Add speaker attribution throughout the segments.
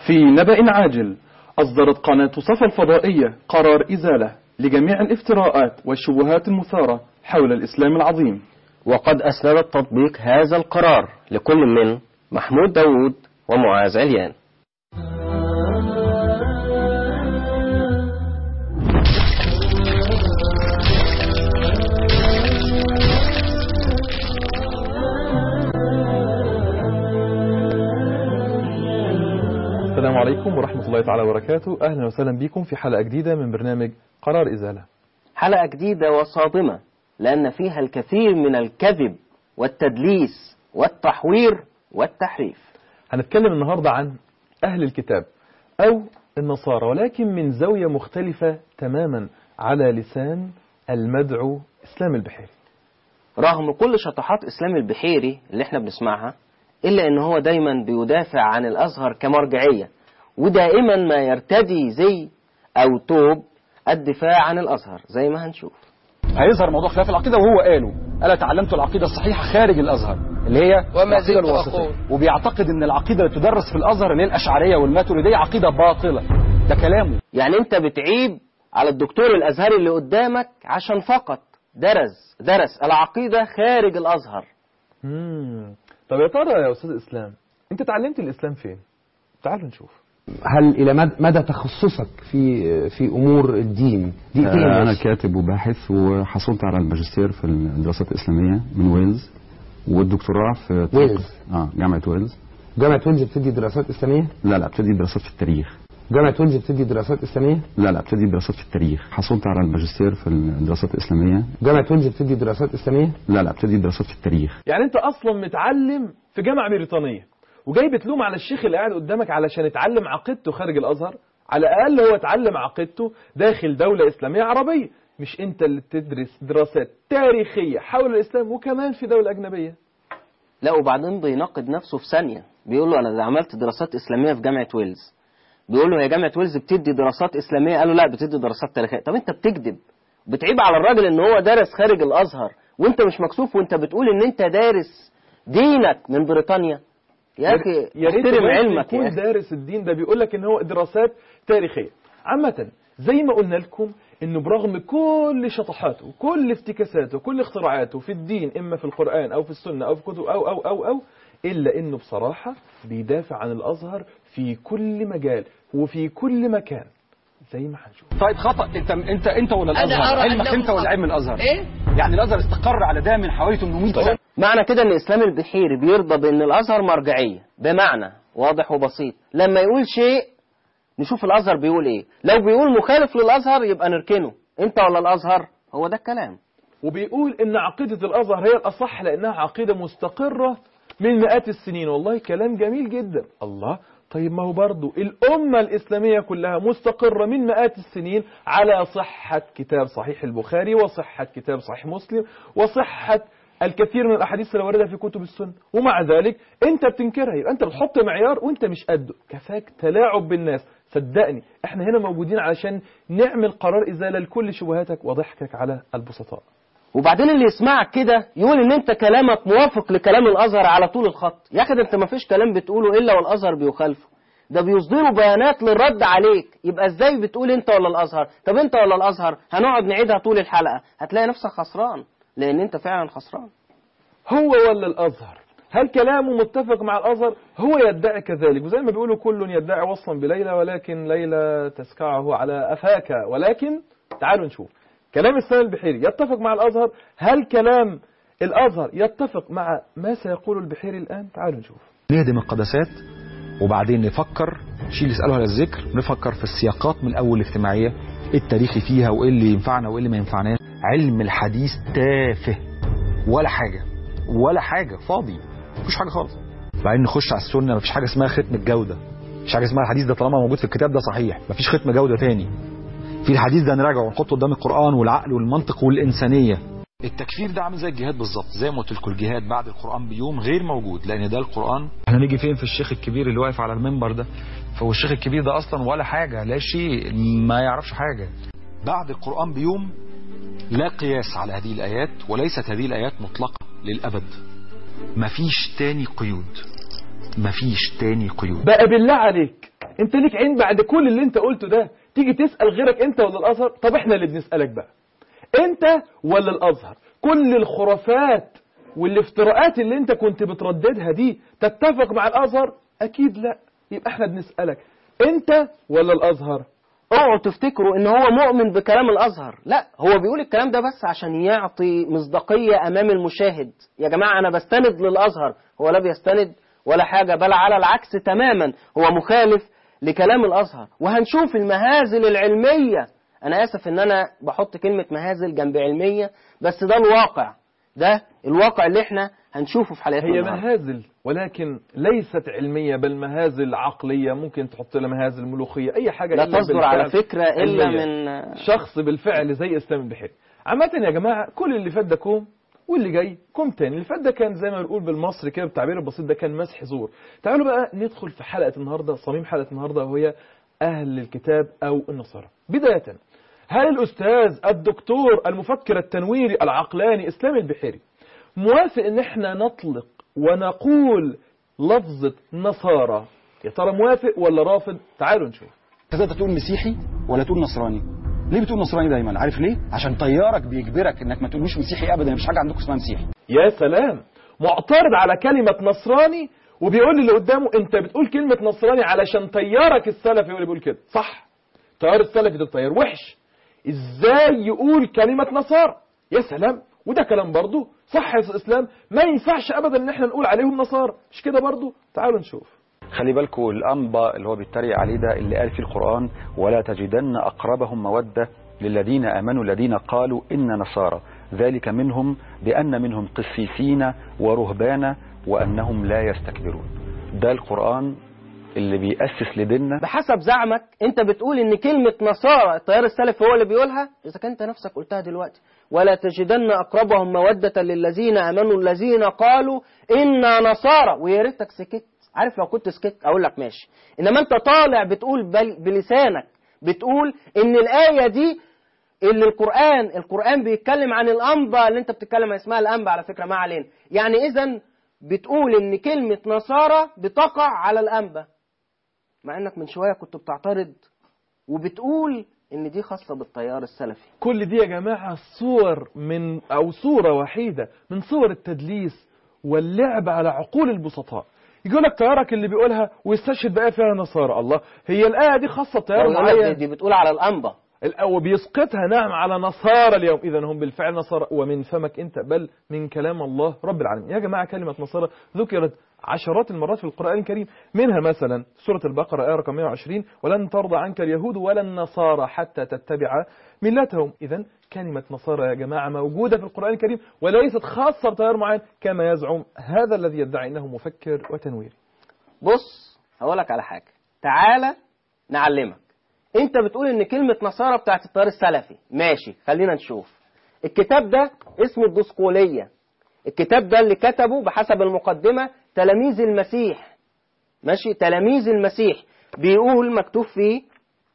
Speaker 1: في نبأ عاجل أصدرت قناة صفا الفضائية قرار إزالة لجميع الافتراءات والشبهات المثارة حول الإسلام العظيم
Speaker 2: وقد أسندت تطبيق هذا القرار لكل من محمود داوود ومعاذ عليان
Speaker 1: السلام عليكم ورحمة الله تعالى وبركاته أهلا وسهلا بكم في حلقة جديدة من برنامج قرار إزالة
Speaker 2: حلقة جديدة وصادمة لأن فيها الكثير من الكذب والتدليس والتحوير والتحريف
Speaker 1: هنتكلم النهاردة عن أهل الكتاب أو النصارى ولكن من زاوية مختلفة تماما على لسان المدعو إسلام البحيري
Speaker 2: رغم كل شطحات إسلام البحيري اللي احنا بنسمعها إلا إن هو دايما بيدافع عن الأزهر كمرجعية ودائما ما يرتدي زي أو توب الدفاع عن الأزهر زي ما هنشوف
Speaker 3: هيظهر موضوع خلاف العقيده وهو قاله الا تعلمت العقيده الصحيحه خارج الازهر اللي هي
Speaker 4: وما
Speaker 3: العقيدة
Speaker 4: زلت
Speaker 3: الواسطية.
Speaker 4: أقول.
Speaker 3: وبيعتقد ان العقيده اللي تدرس في الازهر اللي هي الاشعريه والماتريديه عقيده باطله ده كلامه
Speaker 2: يعني أنت بتعيب على الدكتور الأزهري اللي قدامك عشان فقط درس درس العقيدة خارج الأزهر
Speaker 1: مم. طب يا ترى يا أستاذ إسلام أنت اتعلمت الإسلام فين؟ تعالوا نشوف
Speaker 5: هل الى مد- مدى تخصصك في في امور الدين دقيقتين
Speaker 6: آه، أنا
Speaker 5: بس.
Speaker 6: كاتب وباحث وحصلت على الماجستير في الدراسات الإسلامية من ويلز والدكتوراه في طب-
Speaker 5: ويلز.
Speaker 6: اه جامعة ويلز
Speaker 5: جامعه ويلز بتدي دراسات اسلاميه
Speaker 6: لا لا ابتدي دراسات في التاريخ
Speaker 5: جامعه ويلز بتدي دراسات اسلاميه
Speaker 6: لا لا ابتدي دراسات في التاريخ حصلت على الماجستير في الدراسات الإسلامية
Speaker 5: جامعه ويلز بتدي دراسات اسلاميه
Speaker 6: لا لا ابتدي دراسات في التاريخ
Speaker 1: يعني أنت أصلا متعلم في جامعة بريطانية وجاي بتلوم على الشيخ اللي قاعد قدامك علشان اتعلم عقيدته خارج الأزهر على الأقل هو اتعلم عقيدته داخل دولة إسلامية عربية مش أنت اللي بتدرس دراسات تاريخية حول الإسلام وكمان في دولة أجنبية
Speaker 2: لا وبعدين بيناقض نفسه في ثانية بيقول له أنا عملت دراسات إسلامية في جامعة ويلز بيقول له هي جامعة ويلز بتدي دراسات إسلامية قال له لا بتدي دراسات تاريخية طب أنت بتكذب بتعيب على الراجل إن هو دارس خارج الأزهر وأنت مش مكسوف وأنت بتقول إن أنت دارس دينك من بريطانيا يا أخي
Speaker 1: يا ريت
Speaker 2: احترم
Speaker 1: الواحد
Speaker 2: علمك
Speaker 1: يكون
Speaker 2: يا أخي
Speaker 1: دارس الدين ده بيقول لك ان هو دراسات تاريخيه عامه زي ما قلنا لكم انه برغم كل شطحاته وكل افتكاساته وكل اختراعاته في الدين اما في القران او في السنه او في كتب او او او او الا انه بصراحه بيدافع عن الازهر في كل مجال وفي كل مكان زي ما هنشوف
Speaker 3: طيب خطا انت انت انت ولا
Speaker 4: أنا
Speaker 3: الازهر
Speaker 4: أرى
Speaker 3: علمك
Speaker 4: أنه
Speaker 3: انت ولا
Speaker 4: خطأ.
Speaker 3: علم الازهر
Speaker 4: إيه؟
Speaker 3: يعني الازهر استقر على ده من حوالي 800 سنه
Speaker 2: معنى كده ان اسلام البحيري بيرضى بان الازهر مرجعيه بمعنى واضح وبسيط لما يقول شيء نشوف الازهر بيقول ايه لو بيقول مخالف للازهر يبقى نركنه انت ولا الازهر هو ده الكلام
Speaker 1: وبيقول ان عقيدة الازهر هي الاصح لانها عقيدة مستقرة من مئات السنين والله كلام جميل جدا الله طيب ما هو برضو الأمة الإسلامية كلها مستقرة من مئات السنين على صحة كتاب صحيح البخاري وصحة كتاب صحيح مسلم وصحة الكثير من الأحاديث اللي واردة في كتب السنة ومع ذلك أنت بتنكرها يبقى أنت بتحط معيار وأنت مش قده كفاك تلاعب بالناس صدقني احنا هنا موجودين علشان نعمل قرار إزالة لكل شبهاتك وضحكك على البسطاء
Speaker 2: وبعدين اللي يسمعك كده يقول ان انت كلامك موافق لكلام الازهر على طول الخط يا اخي ده انت ما فيش كلام بتقوله الا والازهر بيخالفه ده بيصدروا بيانات للرد عليك يبقى ازاي بتقول انت ولا الازهر طب انت ولا الازهر هنقعد نعيدها طول الحلقه هتلاقي نفسك خسران لان انت فعلا خسران
Speaker 1: هو ولا الأزهر هل كلامه متفق مع الأزهر هو يدعي كذلك وزي ما بيقولوا كل يدعي وصلا بليلى ولكن ليلى تسكعه على أفاك ولكن تعالوا نشوف كلام السنة البحيري يتفق مع الأزهر هل كلام الأزهر يتفق مع ما سيقول البحيري الآن تعالوا نشوف
Speaker 7: نهدم القداسات وبعدين نفكر نشيل يسألوا على الذكر نفكر في السياقات من الأول الاجتماعية ايه التاريخي فيها وايه اللي ينفعنا وايه اللي ما ينفعناش علم الحديث تافه ولا حاجة ولا حاجة فاضي مفيش حاجة خالص بعدين نخش على السنة مفيش حاجة اسمها ختم الجودة مفيش حاجة اسمها الحديث ده طالما موجود في الكتاب ده صحيح مفيش ختم جودة تاني في الحديث ده نراجعه ونحطه قدام القرآن والعقل والمنطق والإنسانية التكفير ده عامل زي الجهاد بالظبط زي ما قلت لكم الجهاد بعد القرآن بيوم غير موجود لأن ده القرآن احنا نيجي فين في الشيخ الكبير اللي واقف على المنبر ده فهو الشيخ الكبير ده أصلا ولا حاجة لا شيء ما يعرفش حاجة بعد القرآن بيوم لا قياس على هذه الآيات وليست هذه الآيات مطلقة للأبد مفيش تاني قيود مفيش تاني قيود
Speaker 1: بقى بالله عليك انت ليك عين بعد كل اللي انت قلته ده تيجي تسال غيرك انت ولا الازهر طب احنا اللي بنسالك بقى انت ولا الازهر كل الخرافات والافتراءات اللي انت كنت بترددها دي تتفق مع الازهر اكيد لا يبقى احنا بنسالك انت ولا الازهر
Speaker 2: اوعوا تفتكروا ان هو مؤمن بكلام الازهر لا هو بيقول الكلام ده بس عشان يعطي مصداقيه امام المشاهد يا جماعه انا بستند للازهر هو لا بيستند ولا حاجه بل على العكس تماما هو مخالف لكلام الازهر وهنشوف المهازل العلميه انا اسف ان انا بحط كلمه مهازل جنب علميه بس ده الواقع ده الواقع اللي احنا هنشوفه في حلقتنا
Speaker 1: هي
Speaker 2: النهاردة.
Speaker 1: مهازل ولكن ليست علمية بل مهازل عقلية ممكن تحط لها مهازل ملوخية أي حاجة
Speaker 2: لا
Speaker 1: إلا
Speaker 2: تصدر على
Speaker 1: بالفعل
Speaker 2: فكره الا
Speaker 1: علمية.
Speaker 2: من
Speaker 1: شخص بالفعل زي اسلام البحيري عامة يا جماعة كل اللي فات ده كوم واللي جاي كوم تاني اللي فات ده كان زي ما بنقول بالمصري كده بالتعبير البسيط ده كان مسح زور تعالوا بقى ندخل في حلقة النهاردة صميم حلقة النهاردة وهي أهل الكتاب أو النصارى بداية هل الأستاذ الدكتور المفكر التنويري العقلاني إسلام البحيري موافق إن احنا نطلق ونقول لفظة نصارى يا ترى موافق ولا رافض تعالوا نشوف
Speaker 3: تقدر تقول مسيحي ولا تقول نصراني ليه بتقول نصراني دايما عارف ليه عشان طيارك بيجبرك انك ما تقولوش مسيحي ابدا مفيش حاجه عندكم اسمها مسيحي
Speaker 1: يا سلام معترض على كلمة نصراني وبيقول اللي قدامه انت بتقول كلمة نصراني علشان طيارك السلفي هو اللي بيقول كده صح طيار السلفي ده طيار وحش ازاي يقول كلمة نصارى يا سلام وده كلام برضه صح يا أستاذ اسلام ما ينفعش ابدا ان احنا نقول عليهم نصارى مش كده برضه تعالوا نشوف
Speaker 7: خلي بالكم الأنبا اللي هو بيتريق عليه ده اللي قال في القرآن ولا تجدن أقربهم مودة للذين آمنوا الذين قالوا إن نصارى ذلك منهم بأن منهم قسيسين ورهبانا وأنهم لا يستكبرون ده القرآن اللي بيأسس لديننا
Speaker 2: بحسب زعمك انت بتقول ان كلمة نصارى التيار السلفي هو اللي بيقولها اذا كان انت نفسك قلتها دلوقتي ولا تجدن اقربهم مودة للذين امنوا الذين قالوا انا نصارى ويا ريتك سكت عارف لو كنت سكت اقول لك ماشي انما انت طالع بتقول بل بلسانك بتقول ان الايه دي اللي القران القران بيتكلم عن الانبا اللي انت بتتكلم عن اسمها الانبا على فكره ما علينا يعني اذا بتقول ان كلمه نصارى بتقع على الانبا مع انك من شويه كنت بتعترض وبتقول ان دي خاصه بالتيار السلفي
Speaker 1: كل دي يا جماعة صور من أو صورة وحيدة من صور التدليس واللعب على عقول البسطاء يقول لك طيارك اللي بيقولها ويستشهد بقى فيها نصارى الله هي الآية دي خاصة بطيار
Speaker 2: يقول لك
Speaker 1: معين
Speaker 2: دي بتقول على الانبا
Speaker 1: الأ- وبيسقطها نعم على نصارى اليوم إذا هم بالفعل نصارى ومن فمك أنت بل من كلام الله رب العالمين يا جماعة كلمة نصارى ذكرت عشرات المرات في القرآن الكريم منها مثلا سورة البقرة آية رقم 120 ولن ترضى عنك اليهود ولا النصارى حتى تتبع ملتهم إذا كلمة نصارى يا جماعة موجودة في القرآن الكريم وليست خاصة بتيار معين كما يزعم هذا الذي يدعي أنه مفكر وتنويري
Speaker 2: بص هقول لك على حاجه تعالى نعلمك انت بتقول ان كلمه نصارى بتاعت التيار السلفي ماشي خلينا نشوف الكتاب ده اسمه الدسقوليه الكتاب ده اللي كتبه بحسب المقدمه تلاميذ المسيح ماشي تلاميذ المسيح بيقول مكتوب فيه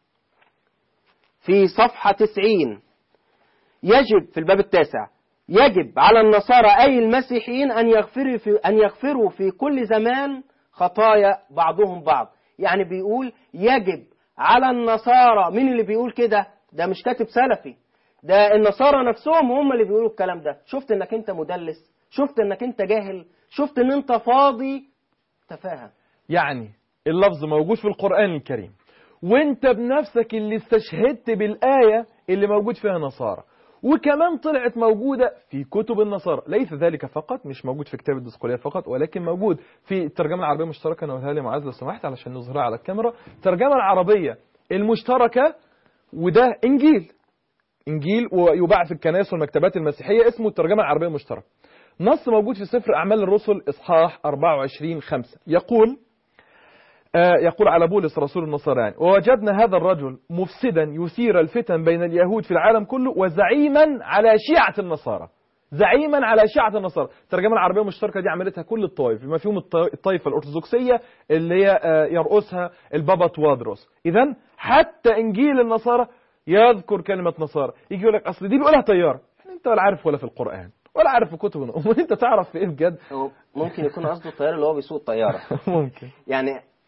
Speaker 2: في صفحة 90 يجب في الباب التاسع يجب على النصارى أي المسيحيين أن يغفروا في أن يغفروا في كل زمان خطايا بعضهم بعض يعني بيقول يجب على النصارى مين اللي بيقول كده ده مش كاتب سلفي ده النصارى نفسهم هم اللي بيقولوا الكلام ده شفت انك انت مدلس شفت انك انت جاهل شفت ان انت فاضي تفاهه
Speaker 1: يعني اللفظ موجود في القرآن الكريم وانت بنفسك اللي استشهدت بالآية اللي موجود فيها نصارى وكمان طلعت موجودة في كتب النصارى ليس ذلك فقط مش موجود في كتاب الدسقلية فقط ولكن موجود في الترجمة العربية المشتركة نقولها لي معاذ لو سمحت علشان نظهرها على الكاميرا الترجمة العربية المشتركة وده إنجيل إنجيل ويباع في الكنائس والمكتبات المسيحية اسمه الترجمة العربية المشتركة نص موجود في سفر أعمال الرسل إصحاح 24 5 يقول آه، يقول على بولس رسول النصارى يعني ووجدنا هذا الرجل مفسدا يثير الفتن بين اليهود في العالم كله وزعيما على شيعة النصارى زعيما على شيعة النصارى الترجمة العربية المشتركة دي عملتها كل الطوائف بما فيهم الط- الطائفة الأرثوذكسية اللي هي آه، يرأسها البابا توادروس إذا حتى إنجيل النصارى يذكر كلمة نصارى يجي يقول لك أصل دي بيقولها طيار يعني أنت ولا عارف ولا في القرآن ولا عارف في كتب أمال أنت تعرف في إيه بجد
Speaker 2: هو ممكن يكون قصده الطيار اللي هو بيسوق الطياره
Speaker 1: ممكن
Speaker 2: يعني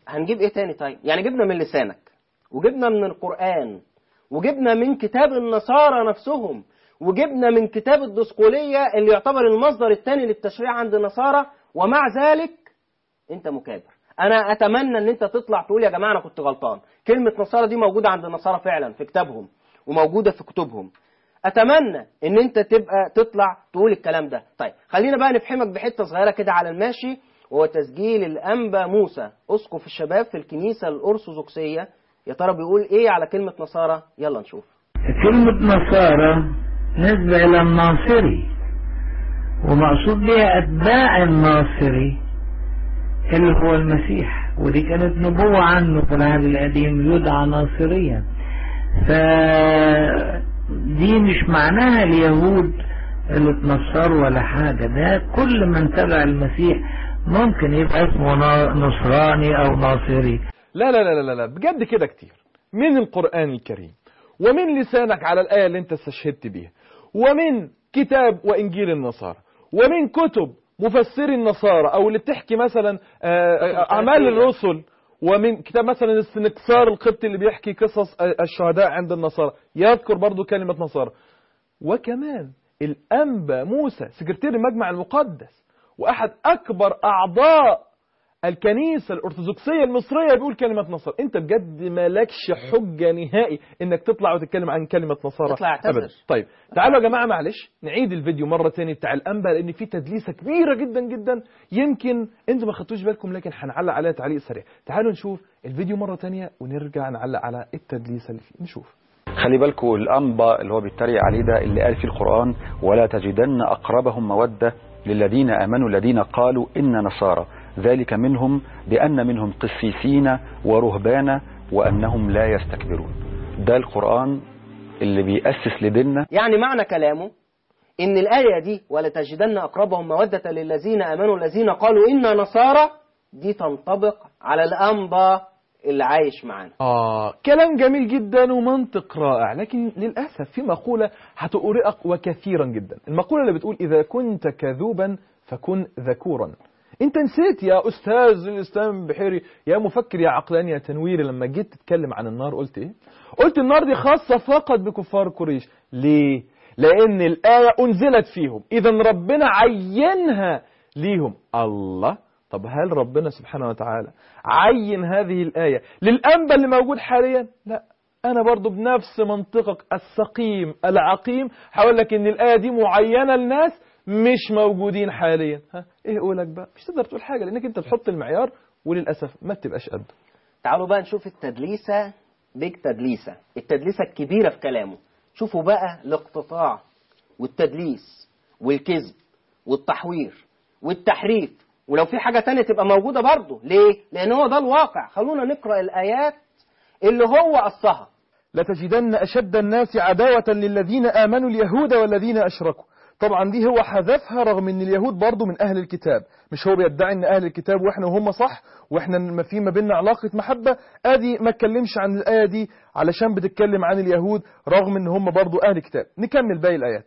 Speaker 2: هنجيب ايه تاني طيب يعني جبنا من لسانك وجبنا من القرآن وجبنا من كتاب النصارى نفسهم وجبنا من كتاب الدسقولية اللي يعتبر المصدر الثاني للتشريع عند النصارى ومع ذلك انت مكابر انا اتمنى ان انت تطلع تقول يا جماعه انا كنت غلطان كلمه نصارى دي موجوده عند النصارى فعلا في كتابهم وموجوده في كتبهم اتمنى ان انت تبقى تطلع تقول الكلام ده طيب خلينا بقى نفهمك بحته صغيره كده على الماشي وهو تسجيل الانبا موسى اسقف الشباب في الكنيسه الارثوذكسيه يا ترى بيقول ايه على كلمه نصارى يلا نشوف
Speaker 4: كلمة نصارى نسبة إلى الناصري ومقصود بها أتباع الناصري اللي هو المسيح ودي كانت نبوة عنه في العهد القديم يدعى ناصريا فدي مش معناها اليهود اللي اتنصروا ولا حاجة ده كل من تبع المسيح ممكن يبقى اسمه نا- نصراني أو ناصري
Speaker 1: لا لا لا لا لا بجد كده كتير من القرآن الكريم ومن لسانك على الآية اللي انت استشهدت بيها ومن كتاب وإنجيل النصارى ومن كتب مفسري النصارى أو اللي بتحكي مثلا آه، آه، أعمال الرسل ومن كتاب مثلا السنكسار القبطي اللي بيحكي قصص آه، الشهداء عند النصارى يذكر برضو كلمة نصارى وكمان الأنبا موسى سكرتير المجمع المقدس وأحد أكبر أعضاء الكنيسة الأرثوذكسية المصرية بيقول كلمة نصارى أنت بجد مالكش حجة نهائي إنك تطلع وتتكلم عن كلمة نصارى
Speaker 2: اطلع اعتذر.
Speaker 1: أبدا طيب تعالوا يا جماعة معلش نعيد الفيديو مرة تاني بتاع الأنبا لأن في تدليسة كبيرة جدا جدا يمكن أنتوا ما خدتوش بالكم لكن هنعلق عليها تعليق سريع تعالوا نشوف الفيديو مرة تانية ونرجع نعلق على التدليسة اللي فيه نشوف
Speaker 3: خلي بالكوا الأنبا اللي هو بيتريق عليه ده اللي قال في القرآن ولا تجدن أقربهم مودة للذين آمنوا الذين قالوا إن نصارى ذلك منهم بأن منهم قسيسين ورهبانا وأنهم لا يستكبرون ده القرآن اللي بيأسس لديننا
Speaker 2: يعني معنى كلامه ان الايه دي ولتجدن اقربهم موده للذين امنوا الذين قالوا انا نصارى دي تنطبق على الانبا اللي عايش معانا
Speaker 1: آه كلام جميل جدا ومنطق رائع لكن للأسف في مقولة هتؤرقك وكثيرا جدا المقولة اللي بتقول إذا كنت كذوبا فكن ذكورا انت نسيت يا أستاذ الإسلام بحيري يا مفكر يا عقلاني يا تنويري لما جيت تتكلم عن النار قلت إيه قلت النار دي خاصة فقط بكفار قريش ليه لأن الآية أنزلت فيهم إذا ربنا عينها ليهم الله طب هل ربنا سبحانه وتعالى عين هذه الآية للأنبا اللي موجود حاليا لا أنا برضو بنفس منطقك السقيم العقيم هقول لك إن الآية دي معينة لناس مش موجودين حاليا ها إيه قولك بقى مش تقدر تقول حاجة لأنك أنت تحط المعيار وللأسف ما بتبقاش قده
Speaker 2: تعالوا بقى نشوف التدليسه بيج تدليسه التدليسه الكبيره في كلامه شوفوا بقى الاقتطاع والتدليس والكذب والتحوير والتحريف ولو في حاجه تانية تبقى موجوده برضه ليه لان هو ده الواقع خلونا نقرا الايات اللي هو قصها
Speaker 1: لتجدن أشد الناس عداوة للذين آمنوا اليهود والذين أشركوا طبعا دي هو حذفها رغم ان اليهود برضو من اهل الكتاب مش هو بيدعي ان اهل الكتاب واحنا وهم صح واحنا ما في ما بيننا علاقة محبة ادي ما اتكلمش عن الاية دي علشان بتتكلم عن اليهود رغم ان هم برضو اهل كتاب نكمل باقي الايات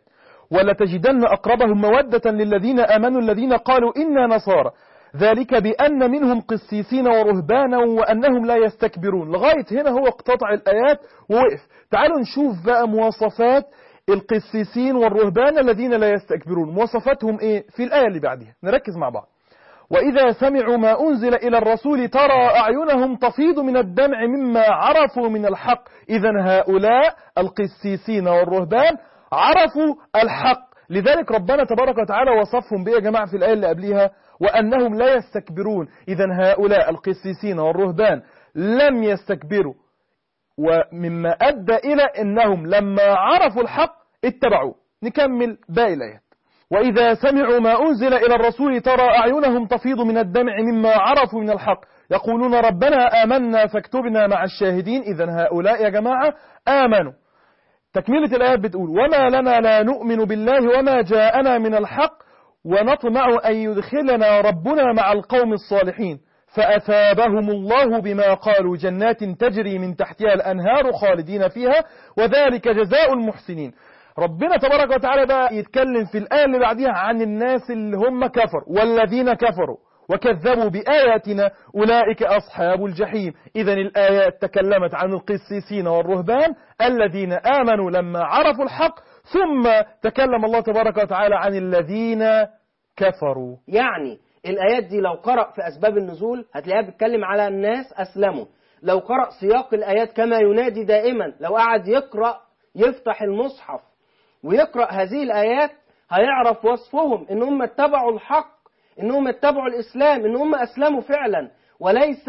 Speaker 1: ولتجدن أقربهم مودة للذين آمنوا الذين قالوا إنا نصارى ذلك بأن منهم قسيسين ورهبانا وأنهم لا يستكبرون لغاية هنا هو اقتطع الآيات ووقف تعالوا نشوف بقى مواصفات القسيسين والرهبان الذين لا يستكبرون مواصفاتهم إيه في الآية اللي بعدها نركز مع بعض وإذا سمعوا ما أنزل إلى الرسول ترى أعينهم تفيض من الدمع مما عرفوا من الحق إذا هؤلاء القسيسين والرهبان عرفوا الحق لذلك ربنا تبارك وتعالى وصفهم بيه يا جماعة في الآية اللي قبلها وأنهم لا يستكبرون إذا هؤلاء القسيسين والرهبان لم يستكبروا ومما أدى إلى أنهم لما عرفوا الحق اتبعوا نكمل باقي الآيات وإذا سمعوا ما أنزل إلى الرسول ترى أعينهم تفيض من الدمع مما عرفوا من الحق يقولون ربنا آمنا فاكتبنا مع الشاهدين إذا هؤلاء يا جماعة آمنوا تكملة الآيات بتقول وما لنا لا نؤمن بالله وما جاءنا من الحق ونطمع أن يدخلنا ربنا مع القوم الصالحين فأثابهم الله بما قالوا جنات تجري من تحتها الأنهار خالدين فيها وذلك جزاء المحسنين ربنا تبارك وتعالى بقى يتكلم في الآية اللي بعدها عن الناس اللي هم كفروا والذين كفروا وكذبوا بآياتنا أولئك أصحاب الجحيم إذا الآيات تكلمت عن القسيسين والرهبان الذين آمنوا لما عرفوا الحق ثم تكلم الله تبارك وتعالى عن الذين كفروا
Speaker 2: يعني الآيات دي لو قرأ في أسباب النزول هتلاقيها بتتكلم على الناس أسلموا لو قرأ سياق الآيات كما ينادي دائما لو قعد يقرأ يفتح المصحف ويقرأ هذه الآيات هيعرف وصفهم إن هم اتبعوا الحق إن هم اتبعوا الإسلام إن هم أسلموا فعلا وليس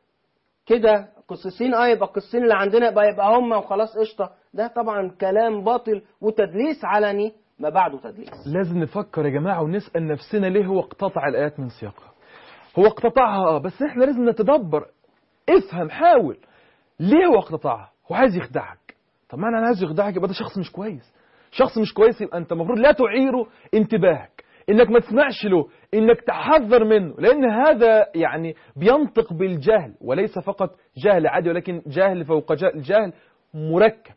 Speaker 2: كده قصصين اه يبقى القصصين اللي عندنا يبقى يبقى هم وخلاص قشطه ده طبعا كلام باطل وتدليس علني ما بعده تدليس
Speaker 1: لازم نفكر يا جماعة ونسأل نفسنا ليه هو اقتطع الآيات من سياقها هو اقتطعها اه بس احنا لازم نتدبر افهم حاول ليه هو اقتطعها هو عايز يخدعك طب ما انا عايز يخدعك يبقى ده شخص مش كويس شخص مش كويس يبقى انت المفروض لا تعيره انتباهك انك ما تسمعش له انك تحذر منه لان هذا يعني بينطق بالجهل وليس فقط جهل عادي ولكن جهل فوق جهل, جهل مركب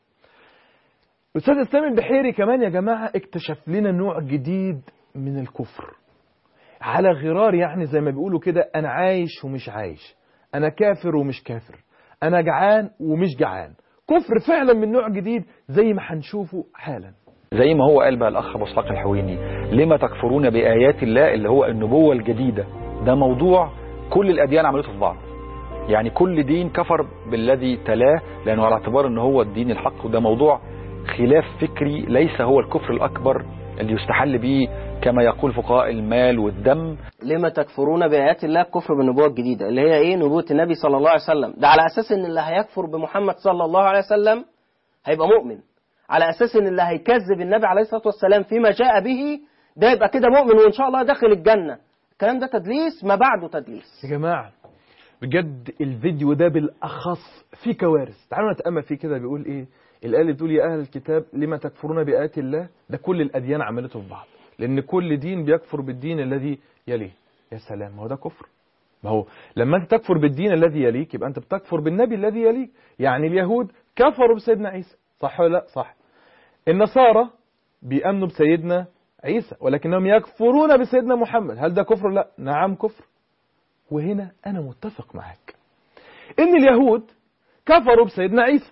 Speaker 1: أستاذ إسلام البحيري كمان يا جماعة اكتشف لنا نوع جديد من الكفر على غرار يعني زي ما بيقولوا كده أنا عايش ومش عايش أنا كافر ومش كافر أنا جعان ومش جعان كفر فعلا من نوع جديد زي ما هنشوفه حالا
Speaker 3: زي ما هو قال بقى الأخ أبو اسحاق الحويني لما تكفرون بآيات الله اللي هو النبوة الجديدة ده موضوع كل الأديان عملته في بعض يعني كل دين كفر بالذي تلاه لأنه على اعتبار أنه هو الدين الحق وده موضوع خلاف فكري ليس هو الكفر الأكبر اللي يستحل به كما يقول فقهاء المال والدم
Speaker 2: لما تكفرون بآيات الله الكفر بالنبوة الجديدة اللي هي ايه نبوة النبي صلى الله عليه وسلم ده على أساس ان اللي هيكفر بمحمد صلى الله عليه وسلم هيبقى مؤمن على أساس ان اللي هيكذب النبي عليه الصلاة والسلام فيما جاء به ده يبقى كده مؤمن وإن شاء الله داخل الجنة الكلام ده تدليس ما بعده تدليس
Speaker 1: يا جماعة بجد الفيديو ده بالأخص فيه كوارث تعالوا نتأمل فيه كده بيقول إيه الآية اللي بتقول يا أهل الكتاب لما تكفرون بآيات الله ده كل الأديان عملته في بعض لأن كل دين بيكفر بالدين الذي يليه يا سلام ما هو ده كفر ما هو لما أنت تكفر بالدين الذي يليك يبقى أنت بتكفر بالنبي الذي يليك يعني اليهود كفروا بسيدنا عيسى صح ولا لا صح النصارى بيأمنوا بسيدنا عيسى ولكنهم يكفرون بسيدنا محمد هل ده كفر لا نعم كفر وهنا أنا متفق معك إن اليهود كفروا بسيدنا عيسى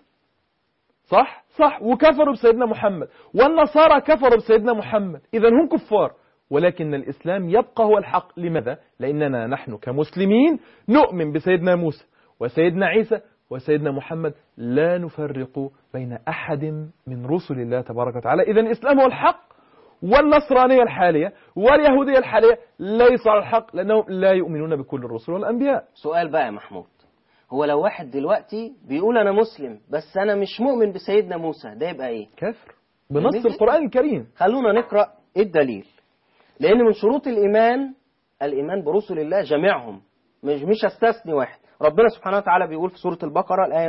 Speaker 1: صح صح وكفروا بسيدنا محمد والنصارى كفروا بسيدنا محمد إذا هم كفار ولكن الإسلام يبقى هو الحق لماذا؟ لأننا نحن كمسلمين نؤمن بسيدنا موسى وسيدنا عيسى وسيدنا محمد لا نفرق بين أحد من رسل الله تبارك وتعالى إذا الإسلام هو الحق والنصرانية الحالية واليهودية الحالية ليس على الحق لأنهم لا يؤمنون بكل الرسل والأنبياء
Speaker 2: سؤال بقى يا محمود هو لو واحد دلوقتي بيقول أنا مسلم بس أنا مش مؤمن بسيدنا موسى ده يبقى إيه؟
Speaker 1: كافر بنص القرآن الكريم
Speaker 2: خلونا نقرأ إيه الدليل لأن من شروط الإيمان الإيمان برسل الله جميعهم مش مش استثني واحد ربنا سبحانه وتعالى بيقول في سورة البقرة الآية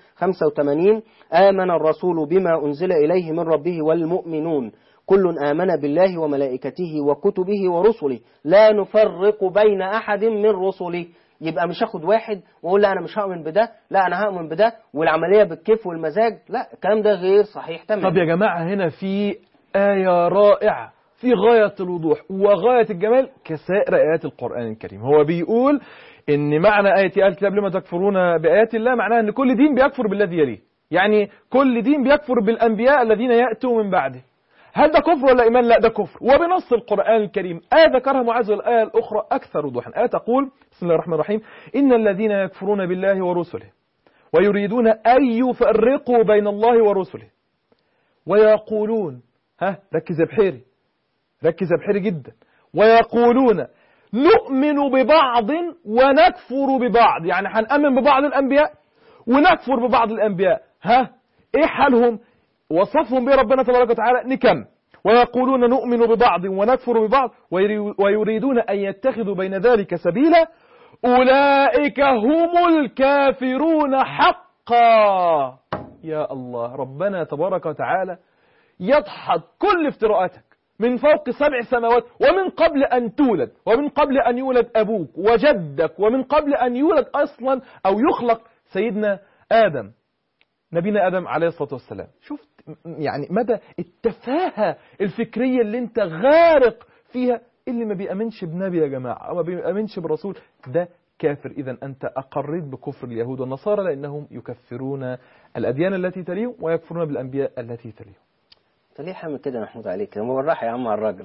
Speaker 2: 285 آمن الرسول بما أنزل إليه من ربه والمؤمنون كل آمن بالله وملائكته وكتبه ورسله لا نفرق بين أحد من رسله يبقى مش هاخد واحد واقول لا انا مش هؤمن بده لا انا هؤمن بده والعمليه بالكيف والمزاج لا الكلام ده غير صحيح تماما
Speaker 1: طب يا جماعة هنا في آية رائعة في غاية الوضوح وغاية الجمال كسائر آيات القرآن الكريم هو بيقول إن معنى آية آل الكتاب لما تكفرون بآيات الله معناها إن كل دين بيكفر بالذي يليه يعني كل دين بيكفر بالأنبياء الذين يأتوا من بعده هل ده كفر ولا إيمان؟ لا ده كفر وبنص القرآن الكريم آية ذكرها معاذ الآية الأخرى أكثر وضوحا آية تقول بسم الله الرحمن الرحيم إن الذين يكفرون بالله ورسله ويريدون أن يفرقوا بين الله ورسله ويقولون ها ركز يا بحيري ركز يا بحيري جدا ويقولون نؤمن ببعض ونكفر ببعض يعني هنأمن ببعض الأنبياء ونكفر ببعض الأنبياء ها إيه حالهم وصفهم به ربنا تبارك وتعالى نكم ويقولون نؤمن ببعض ونكفر ببعض ويريدون أن يتخذوا بين ذلك سبيلا أولئك هم الكافرون حقا يا الله ربنا تبارك وتعالى يضحك كل افتراءاتك من فوق سبع سماوات ومن قبل أن تولد ومن قبل أن يولد أبوك وجدك ومن قبل أن يولد أصلا أو يخلق سيدنا آدم نبينا آدم عليه الصلاة والسلام شفت يعني مدى التفاهة الفكرية اللي انت غارق فيها اللي ما بيأمنش بنبي يا جماعة أو ما بيأمنش برسول ده كافر إذا أنت أقريت بكفر اليهود والنصارى لأنهم يكفرون الأديان التي تليهم ويكفرون بالأنبياء التي تليهم
Speaker 2: انت ليه حامل كده يا محمود عليك كده بالراحه يا عم على الراجل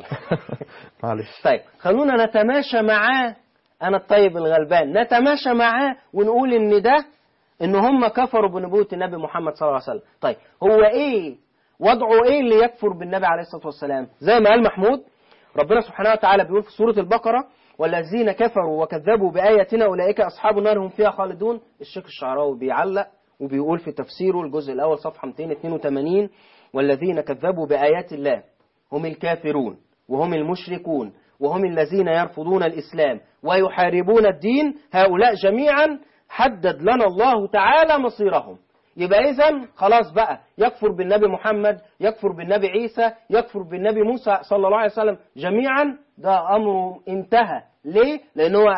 Speaker 1: معلش
Speaker 2: طيب خلونا نتماشى معاه انا الطيب الغلبان نتماشى معاه ونقول ان ده ان هم كفروا بنبوة النبي محمد صلى الله عليه وسلم طيب هو ايه وضعه ايه اللي يكفر بالنبي عليه الصلاة والسلام زي ما قال محمود ربنا سبحانه وتعالى بيقول في سورة البقرة والذين كفروا وكذبوا بآياتنا أولئك أصحاب النار هم فيها خالدون الشيخ الشعراوي بيعلق وبيقول في تفسيره الجزء الأول صفحة 282 والذين كذبوا بآيات الله هم الكافرون وهم المشركون وهم الذين يرفضون الإسلام ويحاربون الدين هؤلاء جميعا حدد لنا الله تعالى مصيرهم يبقى إذا خلاص بقى يكفر بالنبي محمد يكفر بالنبي عيسى يكفر بالنبي موسى صلى الله عليه وسلم جميعا ده أمره انتهى ليه؟ لأنه هو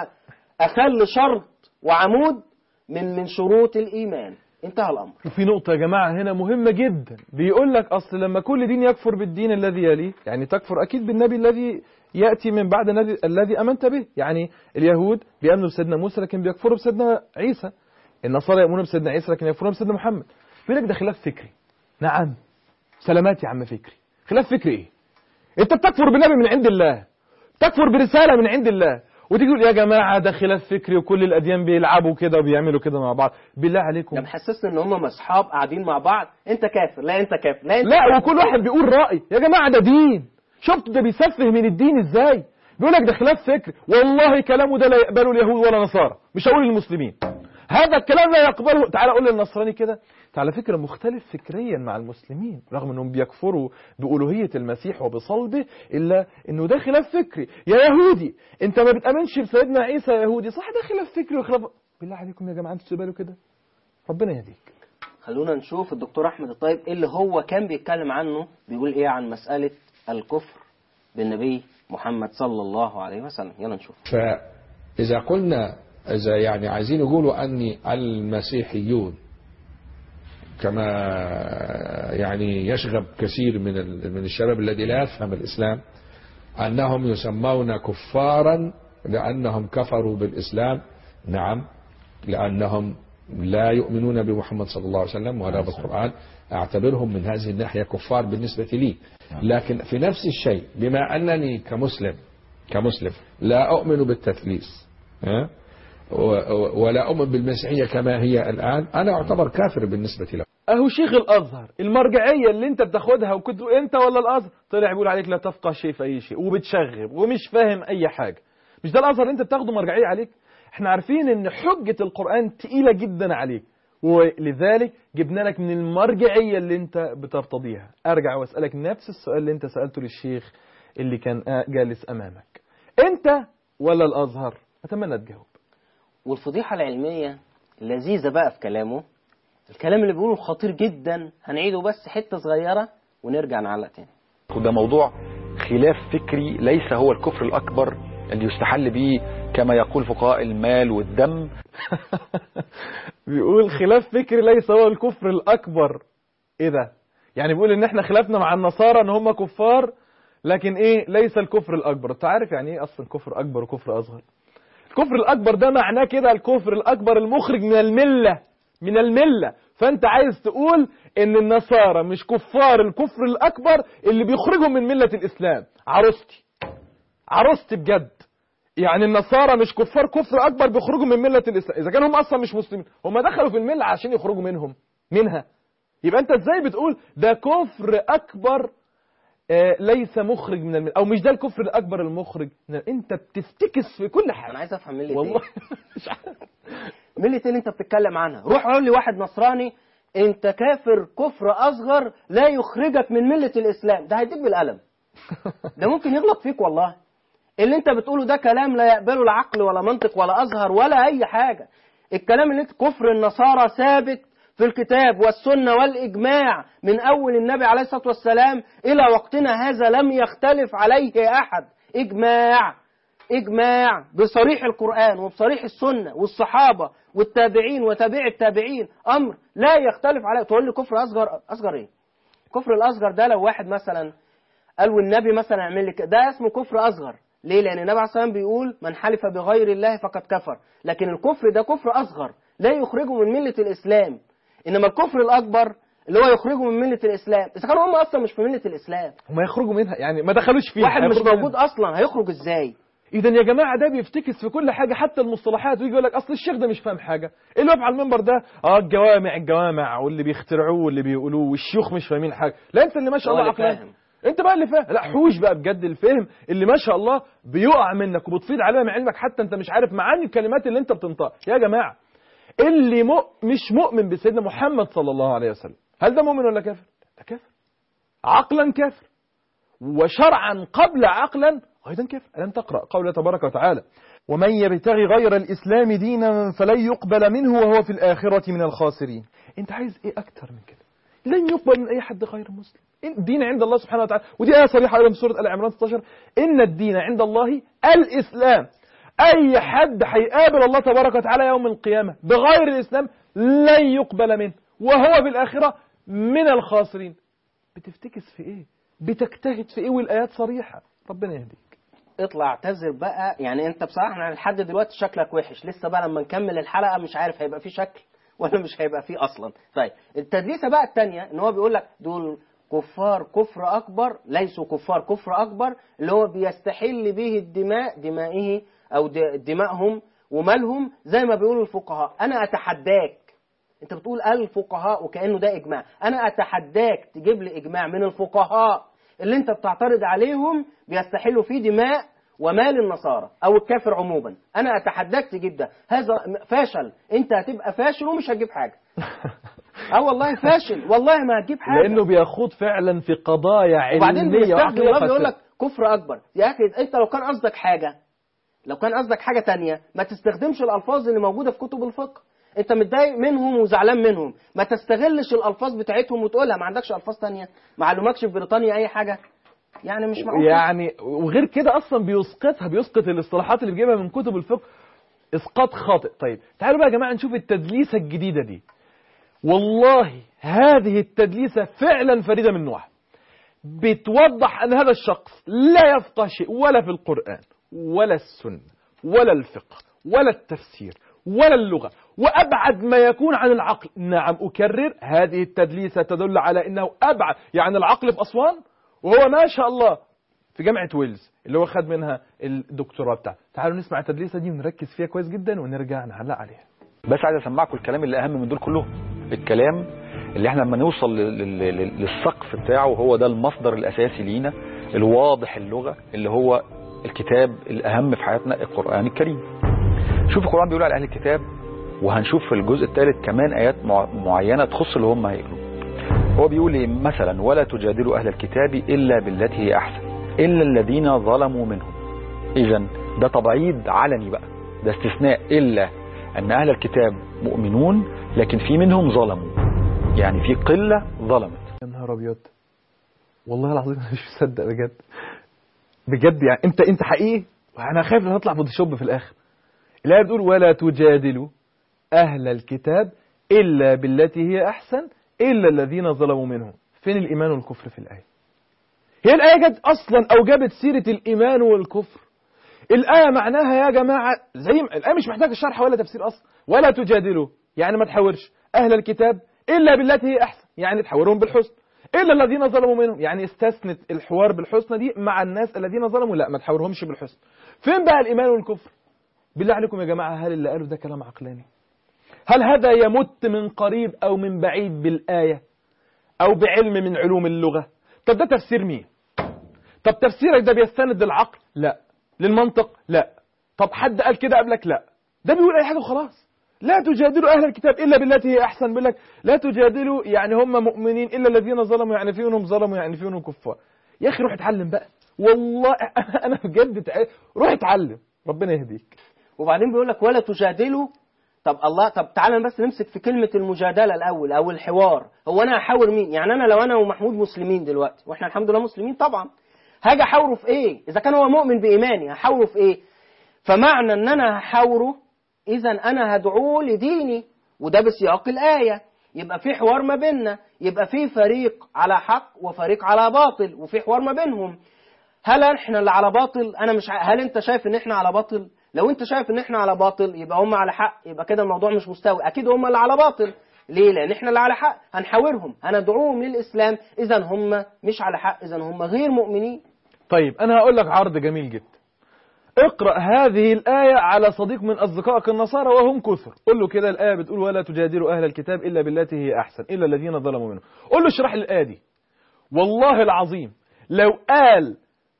Speaker 2: أخل شرط وعمود من من شروط الإيمان انتهى الأمر
Speaker 1: وفي نقطة يا جماعة هنا مهمة جدا بيقول لك أصل لما كل دين يكفر بالدين الذي يليه يعني تكفر أكيد بالنبي الذي يأتي من بعد الذي الذي أمنت به يعني اليهود بيأمنوا بسيدنا موسى لكن بيكفروا بسيدنا عيسى النصارى يؤمنون بسيدنا عيسى لكن يكفرون بسيدنا محمد بيقول لك ده خلاف فكري نعم سلامات يا عم فكري خلاف فكري ايه انت بتكفر بالنبي من عند الله تكفر برسالة من عند الله وتيجي تقول يا جماعة ده خلاف فكري وكل الأديان بيلعبوا كده وبيعملوا كده مع بعض بالله عليكم
Speaker 2: ده محسسني ان هم اصحاب قاعدين مع بعض انت كافر لا انت كافر لا انت
Speaker 1: لا وكل واحد بيقول رأي يا جماعة ده دين شفت ده بيسفه من الدين ازاي بيقول لك ده خلاف فكر والله كلامه ده لا يقبله اليهود ولا نصارى مش هقول للمسلمين هذا الكلام لا يقبله تعالى قول للنصراني كده على فكرة مختلف فكريا مع المسلمين رغم انهم بيكفروا بألوهية المسيح وبصلبه الا انه ده خلاف فكري يا يهودي انت ما بتأمنش بسيدنا عيسى يا يهودي صح ده خلاف فكري وخلاف بالله عليكم يا جماعة انتوا تقبلوا كده ربنا يهديك
Speaker 2: خلونا نشوف الدكتور احمد الطيب إيه اللي هو كان بيتكلم عنه بيقول ايه عن مسألة الكفر بالنبي محمد صلى الله عليه وسلم يلا نشوف
Speaker 8: فإذا قلنا إذا يعني عايزين يقولوا أن المسيحيون كما يعني يشغب كثير من ال- من الشباب الذي لا يفهم الإسلام أنهم يسمون كفارا لأنهم كفروا بالإسلام نعم لأنهم لا يؤمنون بمحمد صلى الله عليه وسلم ولا بالقرآن أعتبرهم من هذه الناحية كفار بالنسبة لي لكن في نفس الشيء بما أنني كمسلم كمسلم لا أؤمن بالتثليث ها؟ و- و- ولا أؤمن بالمسيحية كما هي الآن أنا أعتبر كافر بالنسبة له
Speaker 1: اهو شيخ الازهر المرجعيه اللي انت بتاخدها وكنت انت ولا الازهر طلع بيقول عليك لا تفقه شيء في اي شيء وبتشغب ومش فاهم اي حاجه مش ده الازهر اللي انت بتاخده مرجعيه عليك احنا عارفين ان حجه القران تقيله جدا عليك ولذلك جبنا لك من المرجعيه اللي انت بترتضيها ارجع واسالك نفس السؤال اللي انت سالته للشيخ اللي كان آه جالس امامك انت ولا الازهر اتمنى تجاوب
Speaker 2: والفضيحة العلمية لذيذة بقى في كلامه الكلام اللي بيقوله خطير جدا هنعيده بس حتة صغيرة ونرجع نعلق تاني
Speaker 3: وده موضوع خلاف فكري ليس هو الكفر الأكبر اللي يستحل به كما يقول فقهاء المال والدم
Speaker 1: بيقول خلاف فكري ليس هو الكفر الأكبر إيه ده؟ يعني بيقول إن إحنا خلافنا مع النصارى إن هم كفار لكن إيه ليس الكفر الأكبر أنت عارف يعني إيه أصلا كفر أكبر وكفر أصغر الكفر الأكبر ده معناه كده الكفر الأكبر المخرج من الملة من الملة فأنت عايز تقول إن النصارى مش كفار الكفر الأكبر اللي بيخرجهم من ملة الإسلام عروستي عروستي بجد يعني النصارى مش كفار كفر اكبر بيخرجوا من مله الاسلام اذا كانوا هم اصلا مش مسلمين هم دخلوا في المله عشان يخرجوا منهم منها يبقى انت ازاي بتقول ده كفر اكبر آه ليس مخرج من المله او مش ده الكفر الاكبر المخرج من انت بتفتكس في كل حاجه
Speaker 2: انا عايز افهم ملة
Speaker 1: والله
Speaker 2: ايه
Speaker 1: مش عارف
Speaker 2: ملة ايه اللي انت بتتكلم عنها روح قول لي واحد نصراني انت كافر كفر اصغر لا يخرجك من ملة الاسلام ده هيديك بالقلم ده ممكن يغلط فيك والله اللي انت بتقوله ده كلام لا يقبله العقل ولا منطق ولا ازهر ولا اي حاجة الكلام اللي انت كفر النصارى ثابت في الكتاب والسنة والإجماع من أول النبي عليه الصلاة والسلام إلى وقتنا هذا لم يختلف عليه أحد إجماع إجماع بصريح القرآن وبصريح السنة والصحابة والتابعين وتابع التابعين أمر لا يختلف عليه تقول لي كفر أصغر أصغر إيه؟ كفر الأصغر ده لو واحد مثلا قال والنبي مثلا يعمل لي كده ده اسمه كفر أصغر ليه لان النبي عليه الصلاه والسلام بيقول من حلف بغير الله فقد كفر لكن الكفر ده كفر اصغر لا يخرجه من مله الاسلام انما الكفر الاكبر اللي هو يخرجه من مله الاسلام اذا كانوا هم اصلا مش في مله الاسلام
Speaker 1: هم يخرجوا منها يعني ما دخلوش فيها
Speaker 2: واحد مش
Speaker 1: هيخرجوا
Speaker 2: موجود اصلا هيخرج ازاي
Speaker 1: اذا يا جماعه ده بيفتكس في كل حاجه حتى المصطلحات ويجي يقول لك اصل الشيخ ده مش فاهم حاجه اللي واقف على المنبر ده اه الجوامع الجوامع واللي بيخترعوه واللي بيقولوه والشيوخ مش فاهمين حاجه لا انت اللي ما شاء
Speaker 2: هو
Speaker 1: الله
Speaker 2: اللي
Speaker 1: عقلك
Speaker 2: فاهم.
Speaker 1: انت بقى اللي فاهم لا حوش بقى بجد الفهم اللي ما شاء الله بيقع منك وبتفيض عليها من علمك حتى انت مش عارف معاني الكلمات اللي انت بتنطقها يا جماعه اللي مؤ... مش مؤمن بسيدنا محمد صلى الله عليه وسلم هل ده مؤمن ولا كافر ده كافر عقلا كافر وشرعا قبل عقلا أيضا كيف ألم تقرأ قوله تبارك وتعالى ومن يبتغي غير الإسلام دينا فلن يقبل منه وهو في الآخرة من الخاسرين أنت عايز إيه أكتر من كده لن يقبل من أي حد غير مسلم الدين عند الله سبحانه وتعالى ودي آية صريحة أيضا في سورة آل عمران 16 إن الدين عند الله الإسلام أي حد هيقابل الله تبارك وتعالى يوم القيامة بغير الإسلام لن يقبل منه وهو في الآخرة من الخاسرين بتفتكس في إيه بتجتهد في إيه والآيات صريحة ربنا يهديك
Speaker 2: اطلع اعتذر بقى يعني انت بصراحه احنا لحد دلوقتي شكلك وحش لسه بقى لما نكمل الحلقه مش عارف هيبقى فيه شكل ولا مش هيبقى فيه اصلا طيب التدليسه بقى الثانيه ان هو بيقول لك دول كفار كفر اكبر ليسوا كفار كفر اكبر اللي هو بيستحل به الدماء دمائه او د- دمائهم ومالهم زي ما بيقولوا الفقهاء انا اتحداك انت بتقول الفقهاء وكانه ده اجماع انا اتحداك تجيب لي اجماع من الفقهاء اللي انت بتعترض عليهم بيستحلوا فيه دماء ومال النصارى او الكافر عموما انا اتحداك تجيب ده هذا فاشل انت هتبقى فاشل ومش هتجيب حاجه اه والله فاشل والله ما هتجيب حاجه
Speaker 1: لأنه بيخوض فعلا في قضايا علمية
Speaker 2: وبعدين بيستخدم
Speaker 1: وعقلية
Speaker 2: الله بيقول
Speaker 1: فاسدة.
Speaker 2: لك كفر اكبر يا اخي انت لو كان قصدك حاجه لو كان قصدك حاجه تانية ما تستخدمش الالفاظ اللي موجوده في كتب الفقه انت متضايق منهم وزعلان منهم ما تستغلش الالفاظ بتاعتهم وتقولها ما عندكش الفاظ تانية ما علمكش في بريطانيا اي حاجه يعني مش معقول
Speaker 1: يعني وغير كده اصلا بيسقطها بيسقط الاصطلاحات اللي بيجيبها من كتب الفقه اسقاط خاطئ طيب تعالوا بقى يا جماعه نشوف التدليسه الجديده دي والله هذه التدليسه فعلا فريده من نوعها بتوضح ان هذا الشخص لا يفقه شيء ولا في القران ولا السنه ولا الفقه ولا التفسير ولا اللغه وابعد ما يكون عن العقل نعم اكرر هذه التدليسه تدل على انه ابعد يعني العقل في اسوان وهو ما شاء الله في جامعه ويلز اللي هو خد منها الدكتوراه بتاعته تعالوا نسمع التدليسه دي ونركز فيها كويس جدا ونرجع نعلق عليها
Speaker 3: بس عايز اسمعكم الكلام اللي اهم من دول كلهم الكلام اللي احنا لما نوصل لل- لل- لل- للسقف بتاعه هو ده المصدر الاساسي لينا الواضح اللغه اللي هو الكتاب الاهم في حياتنا القران الكريم شوف القران بيقول على اهل الكتاب وهنشوف في الجزء الثالث كمان ايات مع- معينه تخص اللي هم هيقولوا هو بيقول ايه مثلا ولا تجادلوا اهل الكتاب الا بالتي هي احسن الا الذين ظلموا منهم اذا ده تبعيض علني بقى ده استثناء الا ان اهل الكتاب مؤمنون لكن في منهم ظلموا يعني في قله ظلمت
Speaker 1: يا نهار ابيض والله العظيم انا مش مصدق بجد بجد يعني انت انت حقيقي انا خايف ان هطلع فوتوشوب في الاخر الايه بتقول ولا تجادلوا اهل الكتاب الا بالتي هي احسن الا الذين ظلموا منهم فين الايمان والكفر في الايه هي الايه جت اصلا او جابت سيره الايمان والكفر الآية معناها يا جماعة زي ما الآية مش محتاجة شرح ولا تفسير أصلا ولا تجادلوا يعني ما تحاورش أهل الكتاب إلا بالتي هي أحسن يعني تحاورهم بالحسن إلا الذين ظلموا منهم يعني استثنت الحوار بالحسنى دي مع الناس الذين ظلموا لا ما تحاورهمش بالحسن فين بقى الإيمان والكفر بالله عليكم يا جماعة هل اللي قالوا ده كلام عقلاني هل هذا يمت من قريب أو من بعيد بالآية أو بعلم من علوم اللغة طب ده تفسير مين طب تفسيرك ده بيستند للعقل لا للمنطق لا طب حد قال كده قبلك لا ده بيقول اي حاجه وخلاص لا تجادلوا اهل الكتاب الا بالتي هي احسن بيقول لك لا تجادلوا يعني هم مؤمنين الا الذين ظلموا يعني في منهم ظلموا يعني في منهم كفار يا اخي روح اتعلم بقى والله انا بجد تع- روح اتعلم ربنا يهديك
Speaker 2: وبعدين بيقول لك ولا تجادلوا طب الله طب تعالى بس نمسك في كلمة المجادلة الأول أو الحوار هو أنا هحاور مين؟ يعني أنا لو أنا ومحمود مسلمين دلوقتي وإحنا الحمد لله مسلمين طبعا هاجي أحاوره في إيه؟ إذا كان هو مؤمن بإيماني هحاوره في إيه؟ فمعنى إن أنا هحاوره إذا أنا هدعوه لديني وده بسياق الآية يبقى في حوار ما بيننا يبقى في فريق على حق وفريق على باطل وفي حوار ما بينهم هل احنا اللي على باطل انا مش ع... هل انت شايف ان احنا على باطل لو انت شايف ان احنا على باطل يبقى هم على حق يبقى كده الموضوع مش مستوي اكيد هم اللي على باطل ليه لان احنا اللي على حق هنحاورهم هندعوهم للاسلام اذا هم مش على حق اذا هم غير مؤمنين
Speaker 1: طيب أنا هقول لك عرض جميل جدا اقرأ هذه الآية على صديق من أصدقائك النصارى وهم كثر قل له كده الآية بتقول ولا تجادلوا أهل الكتاب إلا بالتي هي أحسن إلا الذين ظلموا منهم قل له اشرح لي الآية دي والله العظيم لو قال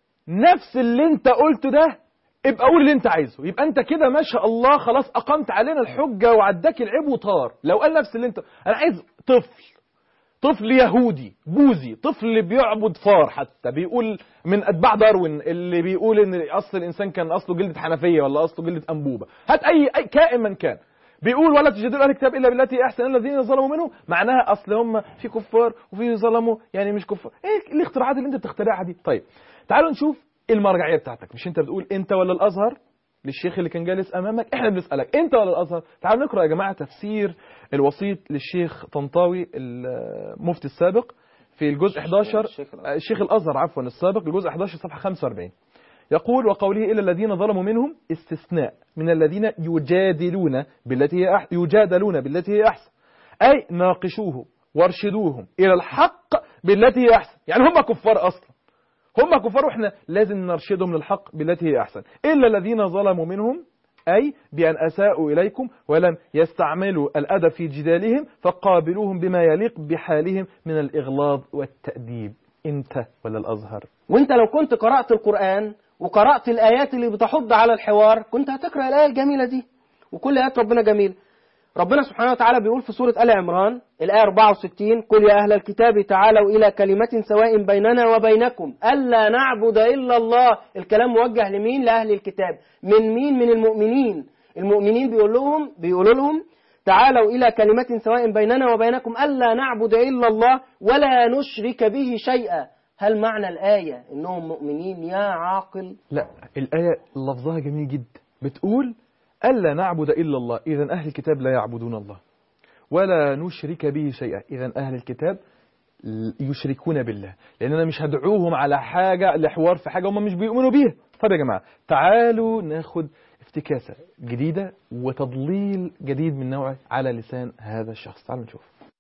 Speaker 1: نفس اللي انت قلته ده ابقى قول اللي انت عايزه يبقى انت كده ما شاء الله خلاص اقمت علينا الحجة وعداك العيب وطار لو قال نفس اللي انت انا عايز طفل طفل يهودي بوذي طفل بيعبد فار حتى بيقول من اتباع داروين اللي بيقول ان اصل الانسان كان اصله جلده حنفيه ولا اصله جلده انبوبه هات اي اي كائن من كان بيقول ولا تجادلوا اهل الكتاب الا بالتي هي احسن الا الذين ظلموا منهم معناها اصل هم في كفار وفي ظلموا يعني مش كفار ايه الاختراعات اللي انت بتخترعها دي طيب تعالوا نشوف المرجعيه بتاعتك مش انت بتقول انت ولا الازهر للشيخ اللي كان جالس امامك احنا بنسالك انت ولا الازهر تعالوا نقرا يا جماعه تفسير الوسيط للشيخ طنطاوي المفتي السابق في الجزء 11
Speaker 2: الشيخ الأزهر.
Speaker 1: الشيخ الازهر عفوا السابق الجزء 11 صفحه 45 يقول وقوله إلا الذين ظلموا منهم استثناء من الذين يجادلون بالتي هي أحسن يجادلون بالتي هي أحسن أي ناقشوه وارشدوهم إلى الحق بالتي هي أحسن يعني هم كفار أصلا هم كفار واحنا لازم نرشدهم للحق بالتي هي أحسن إلا الذين ظلموا منهم أي بأن أساءوا إليكم ولم يستعملوا الأدب في جدالهم فقابلوهم بما يليق بحالهم من الإغلاظ والتأديب أنت ولا الأزهر
Speaker 2: وانت لو كنت قرأت القرآن وقرأت الآيات اللي بتحض على الحوار كنت هتقرأ الآية الجميلة دي وكل آيات ربنا جميل ربنا سبحانه وتعالى بيقول في سورة آل عمران الآية 64 قل يا أهل الكتاب تعالوا إلى كلمة سواء بيننا وبينكم ألا نعبد إلا الله الكلام موجه لمين لأهل الكتاب من مين من المؤمنين المؤمنين بيقول لهم بيقولوا لهم تعالوا إلى كلمة سواء بيننا وبينكم ألا نعبد إلا الله ولا نشرك به شيئا هل معنى الآية إنهم مؤمنين يا عاقل
Speaker 1: لا الآية لفظها جميل جدا بتقول ألا نعبد إلا الله إذا أهل الكتاب لا يعبدون الله ولا نشرك به شيئا إذا أهل الكتاب يشركون بالله لأن أنا مش هدعوهم على حاجة لحوار في حاجة هم مش بيؤمنوا بيها طب يا جماعة تعالوا ناخد افتكاسة جديدة وتضليل جديد من نوعه على لسان هذا الشخص تعالوا نشوف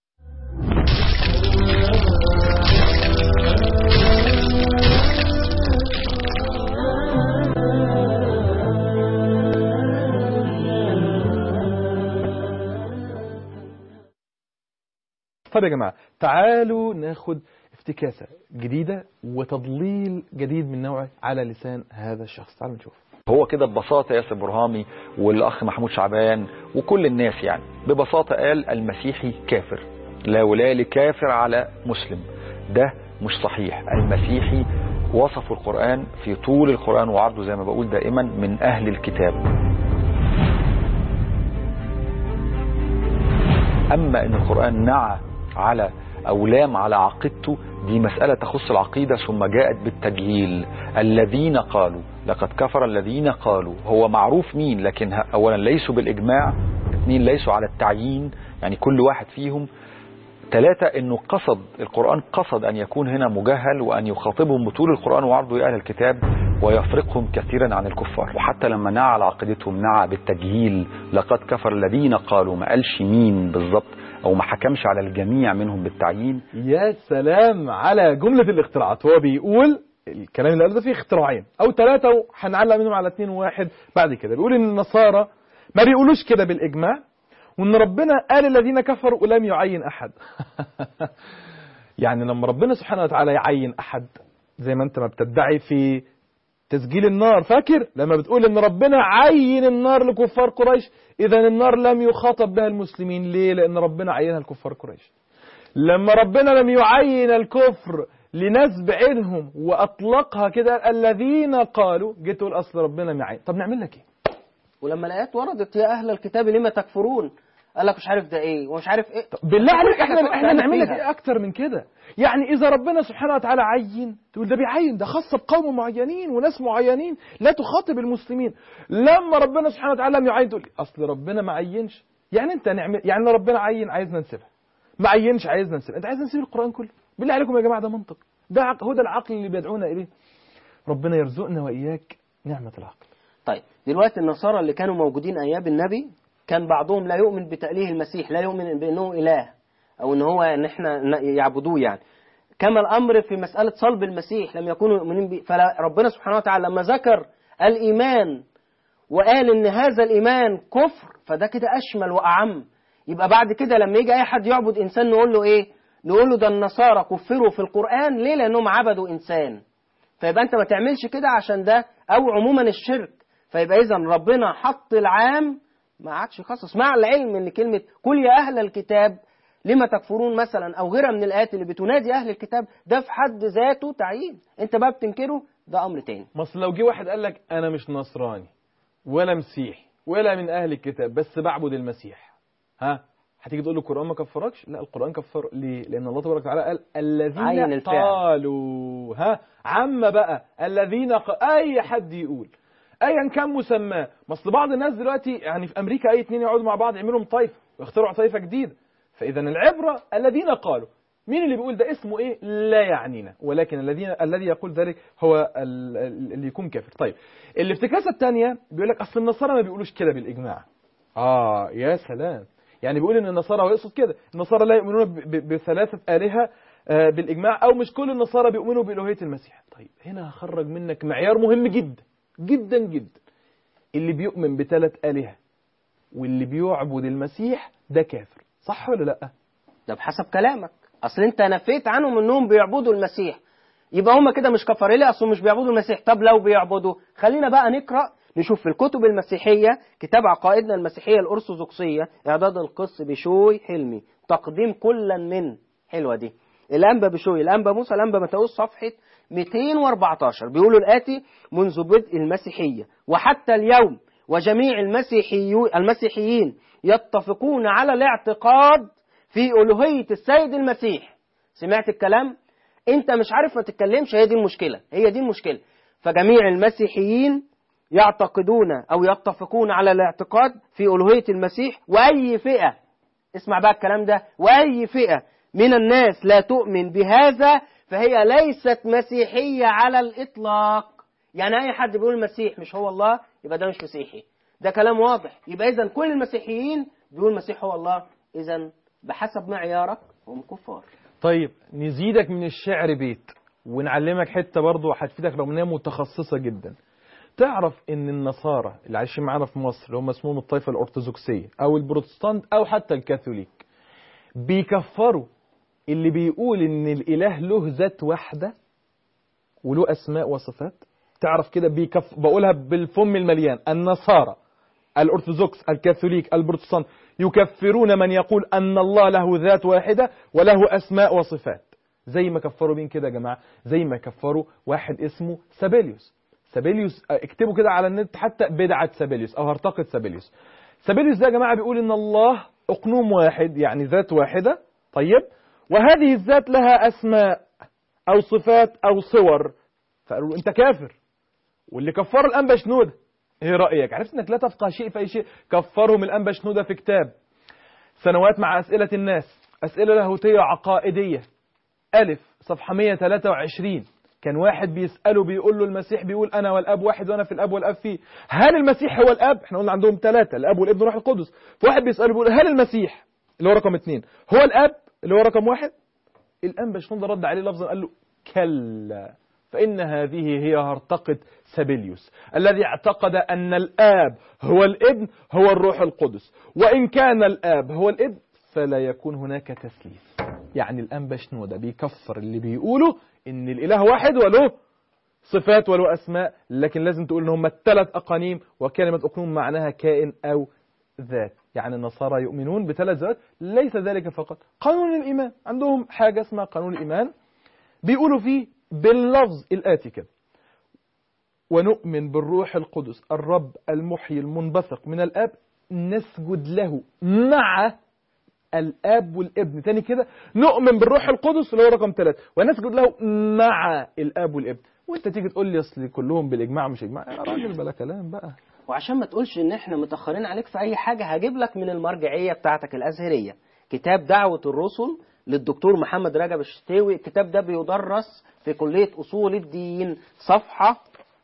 Speaker 1: طب يا جماعة تعالوا ناخد افتكاسة جديدة وتضليل جديد من نوعه على لسان هذا الشخص تعالوا نشوف
Speaker 3: هو كده ببساطة ياسر برهامي والأخ محمود شعبان وكل الناس يعني ببساطة قال المسيحي كافر لا ولاية لكافر على مسلم ده مش صحيح المسيحي وصفوا القرآن في طول القرآن وعرضه زي ما بقول دائما من أهل الكتاب أما أن القرآن نعى على أو لام على عقيدته دي مسألة تخص العقيدة ثم جاءت بالتجهيل الذين قالوا لقد كفر الذين قالوا هو معروف مين لكن ه- أولا ليسوا بالإجماع اثنين ليسوا على التعيين يعني كل واحد فيهم ثلاثة انه قصد القرآن قصد ان يكون هنا مجهل وان يخاطبهم بطول القرآن وعرضه يا اهل الكتاب ويفرقهم كثيرا عن الكفار وحتى لما نعى على عقيدتهم نعى بالتجهيل لقد كفر الذين قالوا ما قالش مين بالظبط او ما حكمش على الجميع منهم بالتعيين
Speaker 1: يا سلام على جملة الاختراعات هو بيقول الكلام اللي قاله ده فيه اختراعين او ثلاثة وهنعلق منهم على اثنين وواحد بعد كده بيقول ان النصارى ما بيقولوش كده بالاجماع وان ربنا قال الذين كفروا ولم يعين احد يعني لما ربنا سبحانه وتعالى يعين احد زي ما انت ما بتدعي في تسجيل النار فاكر لما بتقول ان ربنا عين النار لكفار قريش اذا النار لم يخاطب بها المسلمين ليه لان ربنا عينها لكفار قريش لما ربنا لم يعين الكفر لناس بعينهم واطلقها كده الذين قالوا جيت تقول اصل ربنا معين طب نعمل لك ايه
Speaker 2: ولما الآيات وردت يا أهل الكتاب لما تكفرون قال لك مش عارف ده إيه ومش عارف إيه
Speaker 1: بالله عليك احنا
Speaker 2: حاجة
Speaker 1: احنا
Speaker 2: تقعد
Speaker 1: نعمل لك
Speaker 2: فيها.
Speaker 1: ايه اكتر من كده يعني اذا ربنا سبحانه وتعالى عين تقول ده بيعين ده خاص بقوم معينين وناس معينين لا تخاطب المسلمين لما ربنا سبحانه وتعالى لم يعين تقول لي اصل ربنا ما عينش يعني انت نعمل يعني لو ربنا عين عايزنا نسيبها ما عينش عايزنا نسيبها انت عايزنا نسيب القران كله بالله عليكم يا جماعه ده منطق ده عق... هو ده العقل اللي بيدعونا اليه ربنا يرزقنا وإياك نعمة العقل
Speaker 2: طيب دلوقتي النصارى اللي كانوا موجودين ايام النبي كان بعضهم لا يؤمن بتأليه المسيح لا يؤمن بانه اله او ان هو ان احنا ن- يعبدوه يعني كما الامر في مساله صلب المسيح لم يكونوا يؤمنين به فربنا سبحانه وتعالى لما ذكر الايمان وقال ان هذا الايمان كفر فده كده اشمل واعم يبقى بعد كده لما يجي اي حد يعبد انسان نقول له ايه نقول له ده النصارى كفروا في القران ليه لانهم عبدوا انسان فيبقى انت ما تعملش كده عشان ده او عموما الشرك فيبقى اذا ربنا حط العام ما عادش يخصص مع العلم ان كلمه قل يا اهل الكتاب لما تكفرون مثلا او غيرها من الايات اللي بتنادي اهل الكتاب ده في حد ذاته تعيين انت بقى بتنكره ده امر تاني
Speaker 1: ما اصل لو جه واحد قال لك انا مش نصراني ولا مسيحي ولا من اهل الكتاب بس بعبد المسيح ها هتيجي تقول له القران ما كفركش لا القران كفر ليه لان الله تبارك وتعالى قال
Speaker 2: عين
Speaker 1: الذين
Speaker 2: الفعل.
Speaker 1: قالوا ها عم بقى الذين ق... اي حد يقول ايا كان مسماه ما اصل بعض الناس دلوقتي يعني في امريكا اي اتنين يقعدوا مع بعض يعملوا لهم طائفه ويخترعوا طائفه جديده فاذا العبره الذين قالوا مين اللي بيقول ده اسمه ايه لا يعنينا ولكن الذين الذي يقول ذلك هو ال- ال- اللي يكون كافر طيب الافتكاسه الثانيه بيقول لك اصل النصارى ما بيقولوش كده بالاجماع اه يا سلام يعني بيقول ان النصارى هو يقصد كده النصارى لا يؤمنون ب- ب- بثلاثه الهه آه، بالاجماع او مش كل النصارى بيؤمنوا بالوهيه المسيح طيب هنا هخرج منك معيار مهم جدا جدا جدا اللي بيؤمن بثلاث الهه واللي بيعبد المسيح ده كافر صح ولا لا
Speaker 2: ده بحسب كلامك اصل انت نفيت عنهم انهم بيعبدوا المسيح يبقى هم كده مش كفار ليه اصل مش بيعبدوا المسيح طب لو بيعبدوا خلينا بقى نقرا نشوف في الكتب المسيحيه كتاب عقائدنا المسيحيه الارثوذكسيه اعداد القس بشوي حلمي تقديم كلا من حلوه دي الانبا بشوي الانبا موسى الانبا متاوس صفحه 214 بيقولوا الاتي منذ بدء المسيحيه وحتى اليوم وجميع المسيحيو المسيحيين يتفقون على الاعتقاد في ألوهية السيد المسيح سمعت الكلام انت مش عارف ما تتكلمش هي دي المشكلة هي دي المشكلة فجميع المسيحيين يعتقدون أو يتفقون على الاعتقاد في ألوهية المسيح وأي فئة اسمع بقى الكلام ده وأي فئة من الناس لا تؤمن بهذا فهي ليست مسيحية على الإطلاق يعني أي حد بيقول المسيح مش هو الله يبقى ده مش مسيحي ده كلام واضح يبقى إذا كل المسيحيين بيقول المسيح هو الله إذا بحسب معيارك هم كفار
Speaker 1: طيب نزيدك من الشعر بيت ونعلمك حته برضه هتفيدك رغم انها متخصصه جدا تعرف ان النصارى اللي عايشين معانا في مصر اللي هم اسمهم الطائفه الارثوذكسيه او البروتستانت او حتى الكاثوليك بيكفروا اللي بيقول ان الاله له ذات واحده وله اسماء وصفات تعرف كده بيكف بقولها بالفم المليان النصارى الأرثوذكس الكاثوليك البروتستانت يكفرون من يقول أن الله له ذات واحدة وله أسماء وصفات زي ما كفروا مين كده يا جماعة زي ما كفروا واحد اسمه سابيليوس سابيليوس آه، اكتبوا كده على النت حتى بدعة سابيليوس أو هرطقة سابيليوس سابيليوس ده يا جماعة بيقول إن الله أقنوم واحد يعني ذات واحدة طيب وهذه الذات لها أسماء أو صفات أو صور فقالوا له أنت كافر واللي كفروا الأنبا شنودة ايه رأيك عرفت انك لا تفقه شيء في اي شيء كفرهم الأنبا شنودة في كتاب سنوات مع أسئلة الناس أسئلة لاهوتية عقائدية ألف صفحة 123 كان واحد بيسأله بيقول له المسيح بيقول أنا والأب واحد وأنا في الأب والأب فيه هل المسيح هو الأب؟ احنا قلنا عندهم ثلاثة الأب والابن والروح القدس فواحد بيسأله بيقول هل المسيح اللي هو رقم اثنين هو الأب اللي هو رقم واحد؟ الأنبا شنودة رد عليه لفظا قال له كلا فإن هذه هي هرطقة سابيليوس الذي اعتقد أن الآب هو الابن هو الروح القدس وإن كان الآب هو الابن فلا يكون هناك تثليث يعني الأنبا شنودة بيكفر اللي بيقولوا إن الإله واحد وله صفات وله أسماء لكن لازم تقول إن هم الثلاث أقانيم وكلمة أقنوم معناها كائن أو ذات يعني النصارى يؤمنون بثلاث ذات ليس ذلك فقط قانون الإيمان عندهم حاجة اسمها قانون الإيمان بيقولوا فيه باللفظ الآتي كده ونؤمن بالروح القدس الرب المحيي المنبثق من الآب نسجد له مع الآب والابن تاني كده نؤمن بالروح القدس اللي هو رقم ثلاثة ونسجد له مع الآب والابن وانت تيجي تقول لي اصل كلهم بالإجماع مش إجماع يا راجل بلا كلام بقى
Speaker 2: وعشان ما تقولش ان احنا متاخرين عليك في اي حاجه هجيب لك من المرجعيه بتاعتك الازهريه كتاب دعوه الرسل للدكتور محمد رجب الشتاوي الكتاب ده بيدرس في كلية أصول الدين صفحة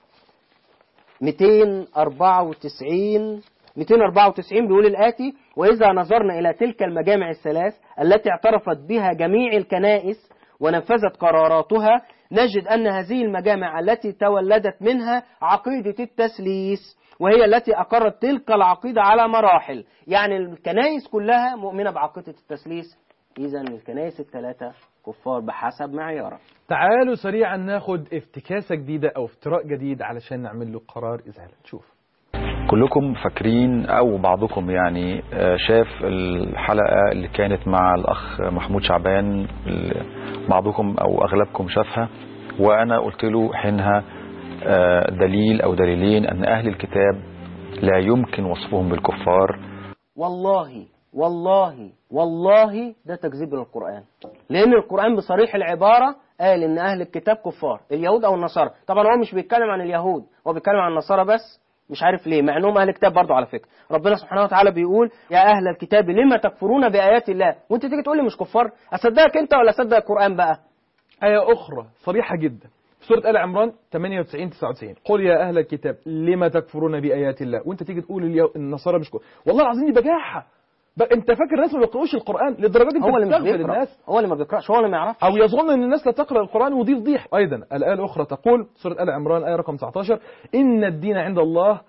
Speaker 2: 294 294 بيقول الآتي وإذا نظرنا إلى تلك المجامع الثلاث التي اعترفت بها جميع الكنائس ونفذت قراراتها نجد أن هذه المجامع التي تولدت منها عقيدة التثليث وهي التي أقرت تلك العقيدة على مراحل يعني الكنائس كلها مؤمنة بعقيدة التثليث إذا الكنائس الثلاثة كفار بحسب معيارها
Speaker 1: تعالوا سريعا ناخد افتكاسة جديدة أو افتراء جديد علشان نعمل له قرار إزالة نشوف
Speaker 3: كلكم فاكرين او بعضكم يعني آه، شاف الحلقة اللي كانت مع الاخ محمود شعبان ال- بعضكم او اغلبكم شافها وانا قلت له حينها آه، دليل او دليلين ان اهل الكتاب لا يمكن وصفهم بالكفار
Speaker 2: والله والله والله ده تكذيب للقرآن لأن القرآن بصريح العبارة قال إن أهل الكتاب كفار اليهود أو النصارى طبعا هو مش بيتكلم عن اليهود هو بيتكلم عن النصارى بس مش عارف ليه مع انهم اهل كتاب برضه على فكره ربنا سبحانه وتعالى بيقول يا اهل الكتاب لما تكفرون بايات الله وانت تيجي تقول لي مش كفار اصدقك انت ولا اصدق القران بقى
Speaker 1: آية أخرى صريحة جدا في سورة آل عمران 98 99 قل يا أهل الكتاب لما تكفرون بآيات الله وأنت تيجي تقول اليو... النصارى مش كو... والله العظيم دي بجاحة ب... أنت فاكر الناس ما بيقرأوش القرآن للدرجة دي أنت
Speaker 2: هو اللي مش
Speaker 1: بتستغفل
Speaker 2: بيقرا
Speaker 1: الناس
Speaker 2: هو اللي ما بيقراش هو اللي ما يعرفش
Speaker 1: أو يظن أن الناس لا تقرأ القرآن ودي فضيح أيضا الآية الأخرى تقول سورة آل عمران آية رقم 19 إن الدين عند الله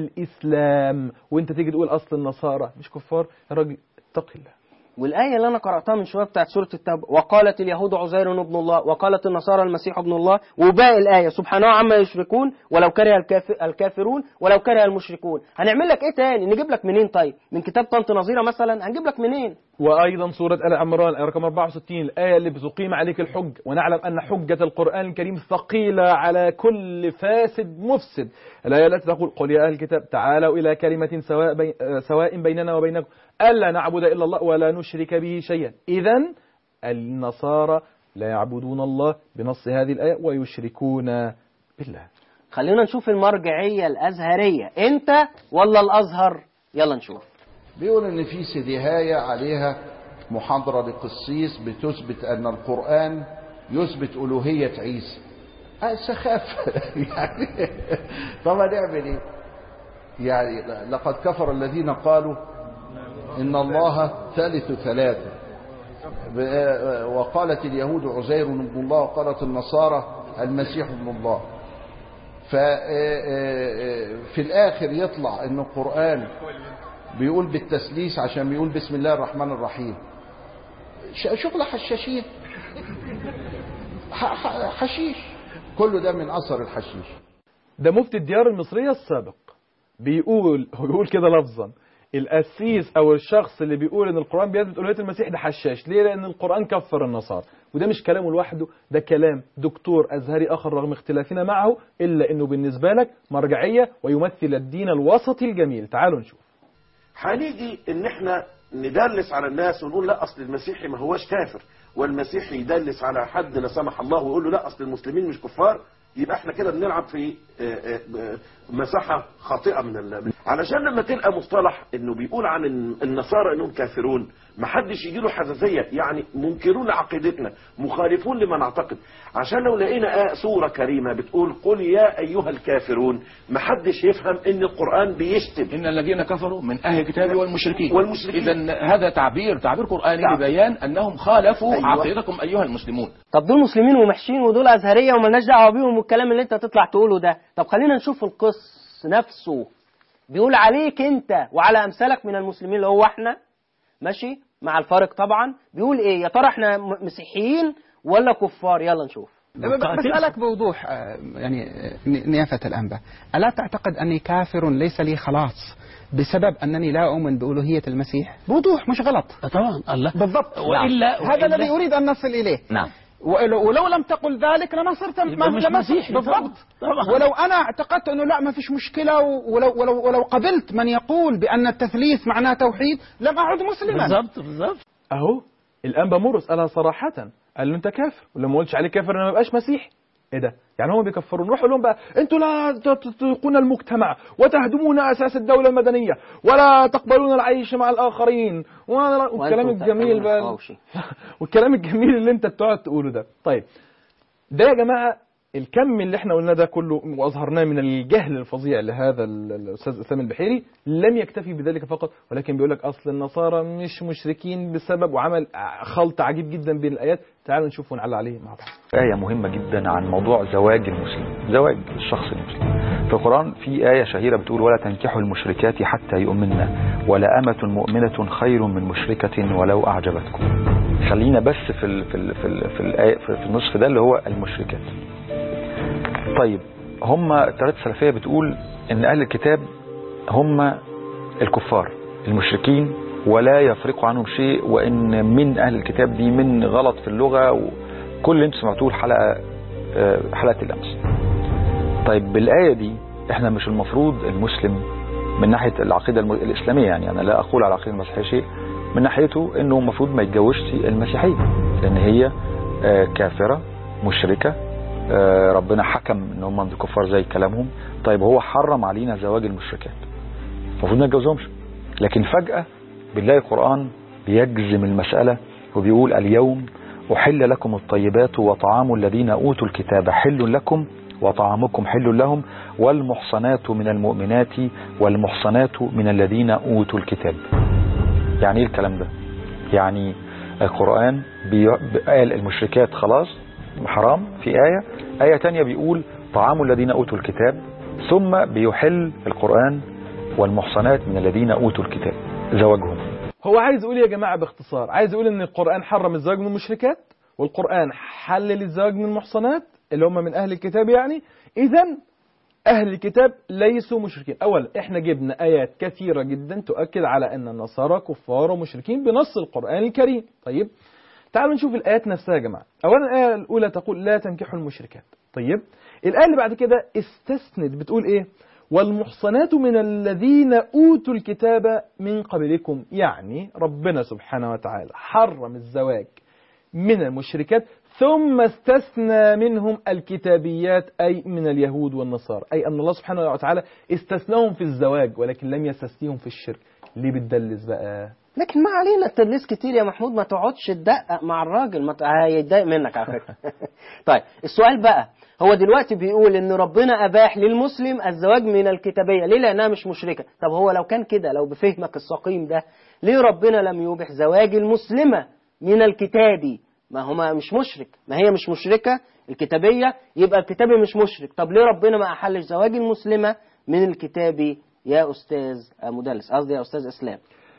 Speaker 1: الإسلام وأنت تيجي تقول أصل النصارى مش كفار يا راجل اتق الله
Speaker 2: والآية اللي أنا قرأتها من شوية بتاعت سورة التوبة وقالت اليهود عزير ابن الله وقالت النصارى المسيح ابن الله وباقي الآية سبحانه عما يشركون ولو كره الكافر الكافرون ولو كره المشركون هنعمل لك إيه تاني نجيب لك منين طيب من كتاب طنط نظيرة مثلا هنجيب لك منين
Speaker 1: وأيضا سورة آل عمران آية رقم 64 الآية اللي بتقيم عليك الحج ونعلم أن حجة القرآن الكريم ثقيلة على كل فاسد مفسد الآية التي تقول قل يا أهل الكتاب تعالوا إلى كلمة سواء, بي... آه، سواء بيننا وبينكم ألا نعبد إلا الله ولا نشرك به شيئا إذا النصارى لا يعبدون الله بنص هذه الآية ويشركون بالله
Speaker 2: خلينا نشوف المرجعية الأزهرية أنت ولا الأزهر يلا نشوف
Speaker 9: بيقول ان في سديهاية عليها محاضرة لقسيس بتثبت ان القرآن يثبت ألوهية عيسى آه، سخافة يعني طب هنعمل ايه يعني لقد كفر الذين قالوا ان الله ثالث ثلاثة ب- وقالت اليهود عزير ابن الله وقالت النصارى المسيح ابن الله ففي الآخر يطلع ان القرآن بيقول بالتسليس عشان بيقول بسم الله الرحمن الرحيم ش- شغل حشاشين ح- ح- حشيش كله ده من أثر الحشيش
Speaker 1: ده مفتي الديار المصرية السابق بيقول هو بيقول كده لفظا القسيس او الشخص اللي بيقول ان القران بيثبت الوهيه المسيح ده حشاش ليه لان القران كفر النصارى وده مش كلامه لوحده ده كلام دكتور ازهري اخر رغم اختلافنا معه الا انه بالنسبه لك مرجعيه ويمثل الدين الوسطي الجميل تعالوا نشوف
Speaker 10: هنيجي ان احنا ندلس على الناس ونقول لا اصل المسيحي ما هوش كافر والمسيحي يدلس على حد لا سمح الله ويقول له لا اصل المسلمين مش كفار يبقى احنا كده بنلعب في آه، آه، آه، مساحة خاطئة من ال... علشان لما تلقى مصطلح انه بيقول عن الن- النصارى انهم كافرون محدش يجي له حساسية يعني منكرون لعقيدتنا مخالفون لما نعتقد عشان لو لقينا آه سورة كريمة بتقول قل يا ايها الكافرون محدش يفهم ان القرآن بيشتم
Speaker 11: إن الذين كفروا من أهل الكتاب والمشركين
Speaker 10: والمشركين.
Speaker 11: إذا هذا تعبير تعبير قرآني
Speaker 10: نعم.
Speaker 11: لبيان أنهم خالفوا
Speaker 10: أيوة.
Speaker 11: عقيدتكم أيها المسلمون
Speaker 2: طب دول مسلمين ومحشين ودول ازهريه ومالناش دعوه بيهم والكلام اللي انت تطلع تقوله ده طب خلينا نشوف القس نفسه بيقول عليك انت وعلى امثالك من المسلمين اللي هو احنا ماشي مع الفارق طبعا بيقول ايه يا ترى احنا م- مسيحيين ولا كفار يلا نشوف
Speaker 5: بسألك بوضوح آه، يعني آه، نيافة الأنبا ألا تعتقد أني كافر ليس لي خلاص بسبب أنني لا أؤمن بألوهية المسيح بوضوح مش غلط
Speaker 11: طبعا الله
Speaker 5: بالضبط
Speaker 11: وإلا-
Speaker 5: هذا
Speaker 11: وإلا-
Speaker 5: الذي أريد أن نصل إليه
Speaker 11: نعم
Speaker 5: ولو, ولو لم تقل ذلك لما صرت
Speaker 11: يبقى مش
Speaker 5: لما
Speaker 11: مسيحي
Speaker 5: بالضبط
Speaker 11: طبعا. طبعا.
Speaker 5: ولو انا اعتقدت انه لا ما فيش مشكله ولو ولو ولو قبلت من يقول بان التثليث معناه توحيد لم اعد مسلما
Speaker 11: بالظبط بالظبط
Speaker 1: اهو الانبا مرقس قالها صراحه قال له انت كافر ولما قلتش عليه كافر انا ما بقاش مسيحي ايه ده يعني هم بيكفرون نروح لهم بقى انتوا لا تطيقون المجتمع وتهدمون اساس الدوله المدنيه ولا تقبلون العيش مع الاخرين ولا- والكلام
Speaker 2: وأنتم
Speaker 1: الجميل
Speaker 2: تأكلون
Speaker 1: بقى
Speaker 2: الحواوشي.
Speaker 1: والكلام الجميل اللي انت بتقعد تقوله ده طيب ده يا جماعه الكم اللي احنا قلناه ده كله واظهرناه من الجهل الفظيع لهذا ال- الاستاذ اسلام البحيري لم يكتفي بذلك فقط ولكن بيقول لك اصل النصارى مش مشركين بسبب وعمل خلط عجيب جدا بين الايات تعالوا نشوف ونعلق عليه مع بعض
Speaker 3: آية مهمة جدا عن موضوع زواج المسلم زواج الشخص المسلم في القرآن في آية شهيرة بتقول ولا تنكحوا المشركات حتى يؤمنن ولا أمة مؤمنة خير من مشركة ولو أعجبتكم خلينا بس في ال في ال في ال في, الآية في, في النصف ده اللي هو المشركات طيب هم التيارات السلفية بتقول إن أهل الكتاب هم الكفار المشركين ولا يفرق عنهم شيء وإن من أهل الكتاب دي من غلط في اللغة وكل اللي انتم سمعتوه الحلقة آه، حلقة الأمس طيب بالآية دي احنا مش المفروض المسلم من ناحية العقيدة الم- الإسلامية يعني أنا لا أقول على العقيدة المسيحية شيء من ناحيته إنه المفروض ما يتجوزش المسيحية لأن هي آه، كافرة مشركة آه، ربنا حكم إن هم من كفار زي كلامهم طيب هو حرم علينا زواج المشركات المفروض ما نتجوزهمش لكن فجأة بنلاقي القرآن بيجزم المسألة وبيقول اليوم أحل لكم الطيبات وطعام الذين أوتوا الكتاب حل لكم وطعامكم حل لهم والمحصنات من المؤمنات والمحصنات من الذين أوتوا الكتاب يعني ايه الكلام ده يعني القرآن بي- قال المشركات خلاص حرام في آية آية تانية بيقول طعام الذين أوتوا الكتاب ثم بيحل القرآن والمحصنات من الذين أوتوا الكتاب زواجهم
Speaker 1: هو عايز يقول يا جماعة باختصار عايز يقول ان القرآن حرم الزواج من المشركات والقرآن حلل الزواج من المحصنات اللي هم من أهل الكتاب يعني إذا أهل الكتاب ليسوا مشركين أولا إحنا جبنا آيات كثيرة جدا تؤكد على أن النصارى كفار ومشركين بنص القرآن الكريم طيب تعالوا نشوف الآيات نفسها يا جماعة أولا الآية الأولى تقول لا تنكحوا المشركات طيب الآية اللي بعد كده استثنت بتقول إيه والمحصنات من الذين أوتوا الكتاب من قبلكم يعني ربنا سبحانه وتعالى حرم الزواج من المشركات ثم استثنى منهم الكتابيات أي من اليهود والنصارى أي أن الله سبحانه وتعالى استثناهم في الزواج ولكن لم يستثنيهم في الشرك ليه بتدلس بقى
Speaker 2: لكن ما علينا التدليس كتير يا محمود ما تقعدش تدقق مع الراجل ما ت- هيتضايق منك على فكره طيب السؤال بقى هو دلوقتي بيقول ان ربنا اباح للمسلم الزواج من الكتابيه ليه لانها مش مشركه طب هو لو كان كده لو بفهمك السقيم ده ليه ربنا لم يبح زواج المسلمه من الكتابي ما هو مش مشرك ما هي مش مشركه الكتابيه يبقى الكتابي مش مشرك طب ليه ربنا ما احلش زواج المسلمه من الكتابي يا استاذ آه، مدلس قصدي يا استاذ اسلام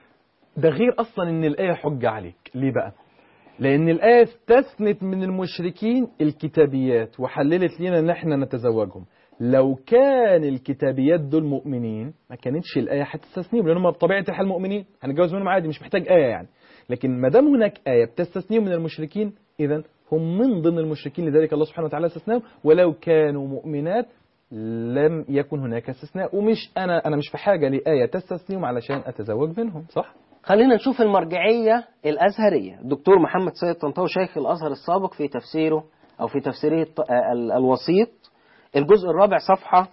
Speaker 1: ده غير أصلا أن الآية حجة عليك ليه بقى لأن الآية استثنت من المشركين الكتابيات وحللت لنا أن احنا نتزوجهم لو كان الكتابيات دول مؤمنين ما كانتش الآية هتستثنيهم لأنهم بطبيعة الحال مؤمنين هنتجوز منهم عادي مش محتاج آية يعني لكن ما دام هناك آية بتستثنيهم من المشركين إذا هم من ضمن المشركين لذلك الله سبحانه وتعالى استثناهم ولو كانوا مؤمنات لم يكن هناك استثناء ومش أنا أنا مش في حاجة لآية تستثنيهم علشان أتزوج منهم صح؟
Speaker 2: خلينا نشوف المرجعية الأزهرية الدكتور محمد سيد طنطاوي شيخ الأزهر السابق في تفسيره أو في تفسيره الط- ال- الوسيط الجزء الرابع صفحة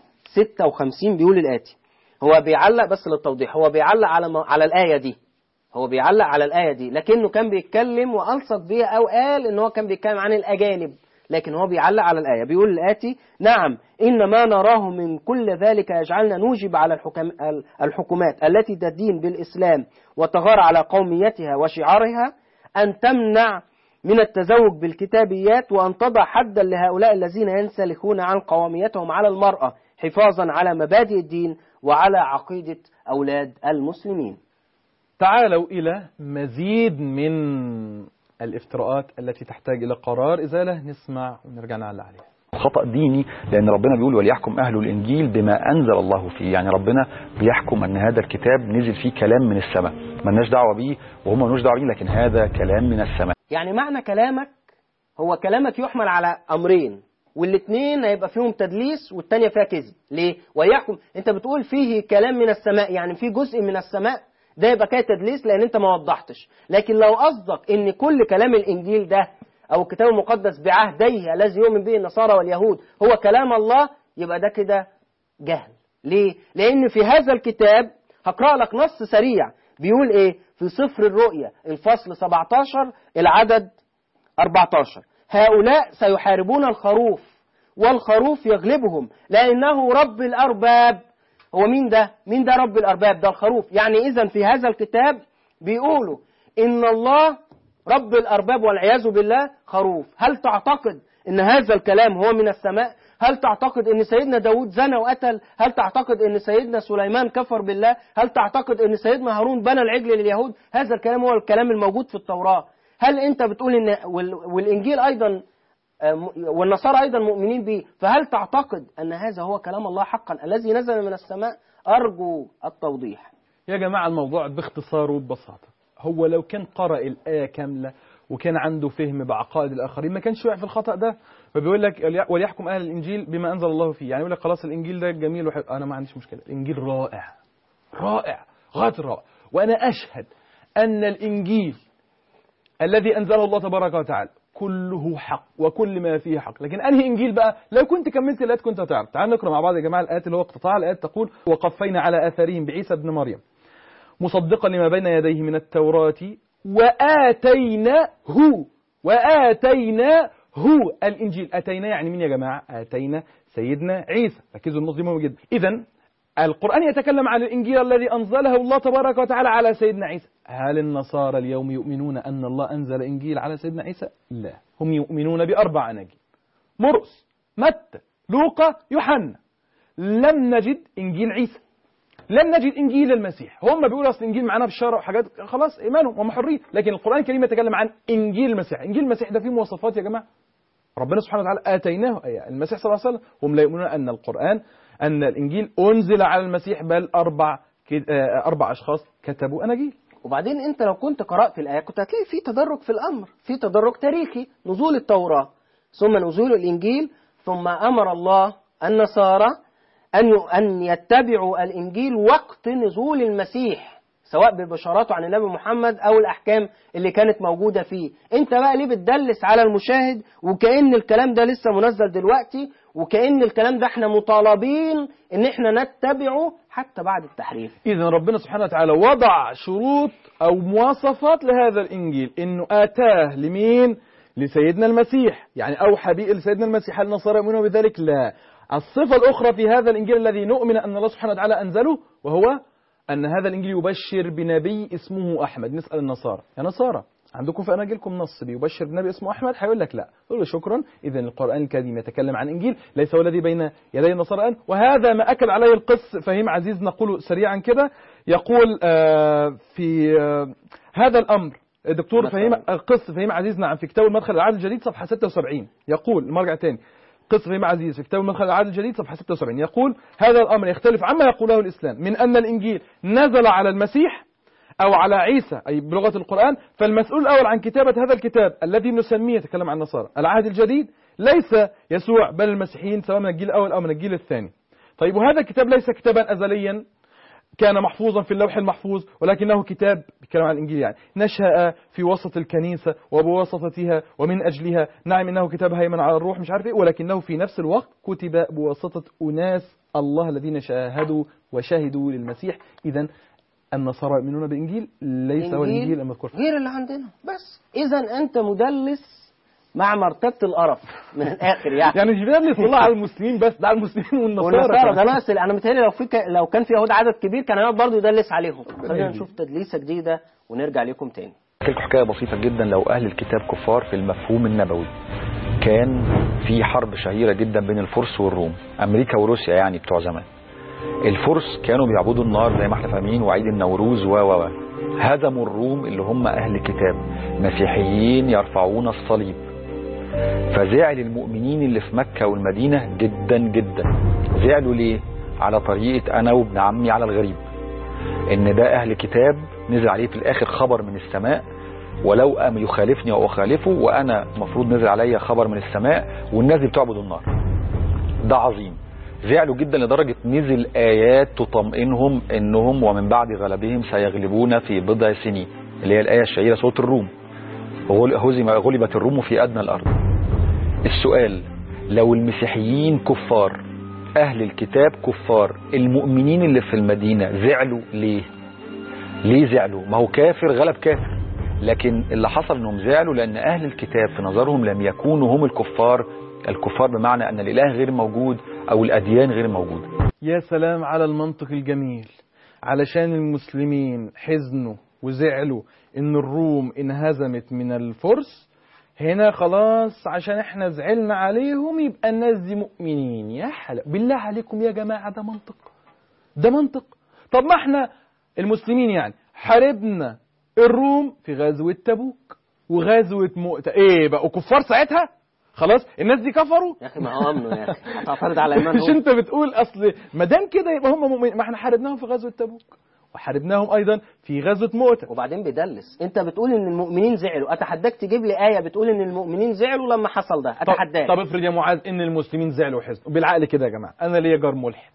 Speaker 2: 56 بيقول الآتي هو بيعلق بس للتوضيح هو بيعلق على ما- على الآية دي هو بيعلق على الآية دي لكنه كان بيتكلم وألصق بيها أو قال إن هو كان بيتكلم عن الأجانب لكن هو بيعلق على الآية بيقول الآتي نعم إن ما نراه من كل ذلك يجعلنا نوجب على الحكم الحكومات التي تدين بالإسلام وتغار على قوميتها وشعارها أن تمنع من التزوج بالكتابيات وأن تضع حدا لهؤلاء الذين ينسلخون عن قوميتهم على المرأة حفاظا على مبادئ الدين وعلى عقيدة أولاد المسلمين
Speaker 1: تعالوا إلى مزيد من الافتراءات التي تحتاج إلى قرار إزالة نسمع ونرجع نعلق عليها
Speaker 3: خطأ ديني لأن ربنا بيقول وليحكم أهل الإنجيل بما أنزل الله فيه يعني ربنا بيحكم أن هذا الكتاب نزل فيه كلام من السماء ملناش دعوة بيه وهم ملوش دعوة بيه لكن هذا كلام من السماء
Speaker 2: يعني معنى كلامك هو كلامك يحمل على أمرين والاثنين هيبقى فيهم تدليس والتانية فيها كذب ليه ويحكم انت بتقول فيه كلام من السماء يعني في جزء من السماء ده يبقى كده تدليس لان انت ما وضحتش لكن لو قصدك ان كل كلام الانجيل ده أو الكتاب المقدس بعهديه الذي يؤمن به النصارى واليهود هو كلام الله يبقى ده كده جهل ليه؟ لأن في هذا الكتاب هقرأ لك نص سريع بيقول إيه؟ في سفر الرؤيا الفصل 17 العدد 14 هؤلاء سيحاربون الخروف والخروف يغلبهم لأنه رب الأرباب هو مين ده؟ مين ده رب الأرباب؟ ده الخروف يعني إذا في هذا الكتاب بيقولوا إن الله رب الأرباب والعياذ بالله خروف هل تعتقد إن هذا الكلام هو من السماء؟ هل تعتقد ان سيدنا داود زنى وقتل هل تعتقد ان سيدنا سليمان كفر بالله هل تعتقد ان سيدنا هارون بنى العجل لليهود هذا الكلام هو الكلام الموجود في التوراة هل انت بتقول ان وال- والانجيل ايضا آه، م- والنصارى ايضا مؤمنين به فهل تعتقد ان هذا هو كلام الله حقا الذي نزل من السماء ارجو التوضيح
Speaker 1: يا جماعة الموضوع باختصار وببساطة هو لو كان قرأ الآية كاملة وكان عنده فهم بعقائد الآخرين ما كانش وقع في الخطأ ده فبيقول لك وليحكم أهل الإنجيل بما أنزل الله فيه يعني يقول لك خلاص الإنجيل ده جميل وحلو أنا ما عنديش مشكلة الإنجيل رائع رائع غاية الروعة وأنا أشهد أن الإنجيل الذي أنزله الله تبارك وتعالى كله حق وكل ما فيه حق لكن أنهي إنجيل بقى لو كنت كملت الآيات كنت هتعرف تعال نقرأ مع بعض يا جماعة الآيات اللي هو اقتطاع الآيات تقول وقفينا على آثارهم بعيسى ابن مريم مصدقا لما بين يديه من التوراة وآتيناه وآتيناه الإنجيل أتينا يعني مين يا جماعة آتينا سيدنا عيسى ركزوا النص دي مهم جدا إذا القرآن يتكلم عن الإنجيل الذي أنزله الله تبارك وتعالى على سيدنا عيسى هل النصارى اليوم يؤمنون أن الله أنزل إنجيل على سيدنا عيسى لا هم يؤمنون بأربع أناجيل مرقس متى لوقا يوحنا لم نجد إنجيل عيسى لم نجد انجيل المسيح هم بيقولوا اصل انجيل معانا بشاره وحاجات خلاص ايمانهم هم حرين لكن القران الكريم يتكلم عن انجيل المسيح انجيل المسيح ده فيه مواصفات يا جماعه ربنا سبحانه وتعالى اتيناه ايه المسيح صلى الله عليه وسلم هم لا يؤمنون ان القران ان الانجيل انزل على المسيح بل اربع كد- آه، اربع اشخاص كتبوا اناجيل
Speaker 2: وبعدين انت لو كنت قرأت الآية كنت هتلاقي في تدرج في الأمر في تدرج تاريخي نزول التوراة ثم نزول الإنجيل ثم أمر الله النصارى أن ي- أن يتبعوا الإنجيل وقت نزول المسيح سواء ببشاراته عن النبي محمد أو الأحكام اللي كانت موجودة فيه أنت بقى ليه بتدلس على المشاهد وكأن الكلام ده لسه منزل دلوقتي وكأن الكلام ده احنا مطالبين ان احنا نتبعه حتى بعد التحريف
Speaker 1: إذا ربنا سبحانه وتعالى وضع شروط أو مواصفات لهذا الإنجيل إنه آتاه لمين؟ لسيدنا المسيح يعني أوحى به لسيدنا المسيح هل النصارى يؤمنون بذلك؟ لا الصفة الأخرى في هذا الإنجيل الذي نؤمن أن الله سبحانه وتعالى أنزله وهو أن هذا الإنجيل يبشر بنبي اسمه أحمد نسأل النصارى يا نصارى عندكم في أناجيلكم نص بيبشر بنبي اسمه أحمد هيقول لك لا قول له شكرا إذا القرآن الكريم يتكلم عن إنجيل ليس هو الذي بين يدي النصارى الآن وهذا ما أكد عليه القس فهيم عزيز نقول سريعا كده يقول آه، في آه، هذا الأمر الدكتور
Speaker 2: مثلاً.
Speaker 1: فهيم القس فهيم عزيز نعم في كتاب المدخل العهد الجديد صفحة 76 يقول المرجع تاني قس فهيم عزيز في كتاب المدخل العهد الجديد صفحة 76 يقول هذا الأمر يختلف عما يقوله الإسلام من أن الإنجيل نزل على المسيح أو على عيسى أي بلغة القرآن فالمسؤول الأول عن كتابة هذا الكتاب الذي نسميه يتكلم عن النصارى العهد الجديد ليس يسوع بل المسيحيين سواء من الجيل الأول أو من الجيل الثاني طيب وهذا الكتاب ليس كتابا أزليا كان محفوظا في اللوح المحفوظ ولكنه كتاب بيتكلم عن الانجيل يعني نشأ في وسط الكنيسة وبواسطتها ومن اجلها نعم انه كتاب هيمن على الروح مش عارف ايه ولكنه في نفس الوقت كتب بواسطة اناس الله الذين شاهدوا وشهدوا للمسيح اذا النصارى يؤمنون بالانجيل ليس هو الانجيل المذكور
Speaker 2: غير اللي عندنا بس اذا انت مدلس مع مرتبة القرف من الاخر يعني
Speaker 1: يعني مش بيدلس والله على المسلمين بس ده على المسلمين والنصارى
Speaker 2: والنصارى ده
Speaker 1: كمان.
Speaker 2: ناقص انا متهيألي لو في ك... لو كان في يهود عدد كبير كان هيقعد برضه يدلس عليهم خلينا نشوف تدليسه جديده ونرجع لكم تاني
Speaker 3: احكي لكم حكايه بسيطه جدا لو اهل الكتاب كفار في المفهوم النبوي كان في حرب شهيره جدا بين الفرس والروم امريكا وروسيا يعني بتوع زمان الفرس كانوا بيعبدوا النار زي ما احنا فاهمين وعيد النوروز و و و هزموا الروم اللي هم اهل كتاب مسيحيين يرفعون الصليب فزعل المؤمنين اللي في مكة والمدينة جدا جدا زعلوا ليه على طريقة انا وابن عمي على الغريب ان ده اهل كتاب نزل عليه في الاخر خبر من السماء ولو ام يخالفني او اخالفه وانا المفروض نزل عليا خبر من السماء والناس دي بتعبد النار ده عظيم زعلوا جدا لدرجة نزل آيات تطمئنهم انهم ومن بعد غلبهم سيغلبون في بضع سنين اللي هي الآية الشهيرة سورة الروم غل- هزم غلبت الروم في أدنى الأرض السؤال لو المسيحيين كفار أهل الكتاب كفار المؤمنين اللي في المدينة زعلوا ليه ليه زعلوا ما هو كافر غلب كافر لكن اللي حصل انهم زعلوا لان اهل الكتاب في نظرهم لم يكونوا هم الكفار الكفار بمعنى ان الاله غير موجود او الاديان غير موجوده
Speaker 1: يا سلام على المنطق الجميل علشان المسلمين حزنوا وزعلوا ان الروم انهزمت من الفرس هنا خلاص عشان احنا زعلنا عليهم يبقى الناس دي مؤمنين يا حلا بالله عليكم يا جماعة ده منطق ده منطق طب ما احنا المسلمين يعني حاربنا الروم في غزوة تبوك وغزوة مؤتة ايه بقوا كفار ساعتها خلاص الناس دي كفروا
Speaker 2: يا اخي ما هو امنوا يا اخي هتعترض على ايمانهم
Speaker 1: مش انت بتقول اصل ما دام كده يبقى هم مؤمنين ما احنا حاربناهم في غزوه تبوك وحاربناهم ايضا في غزوه مؤتة
Speaker 2: وبعدين بيدلس انت بتقول ان المؤمنين زعلوا اتحداك تجيب لي ايه بتقول ان المؤمنين زعلوا لما حصل ده
Speaker 1: طب,
Speaker 2: اتحداك
Speaker 1: طب افرض يا معاذ ان المسلمين زعلوا وحزنوا بالعقل كده يا جماعه انا ليا جار ملحد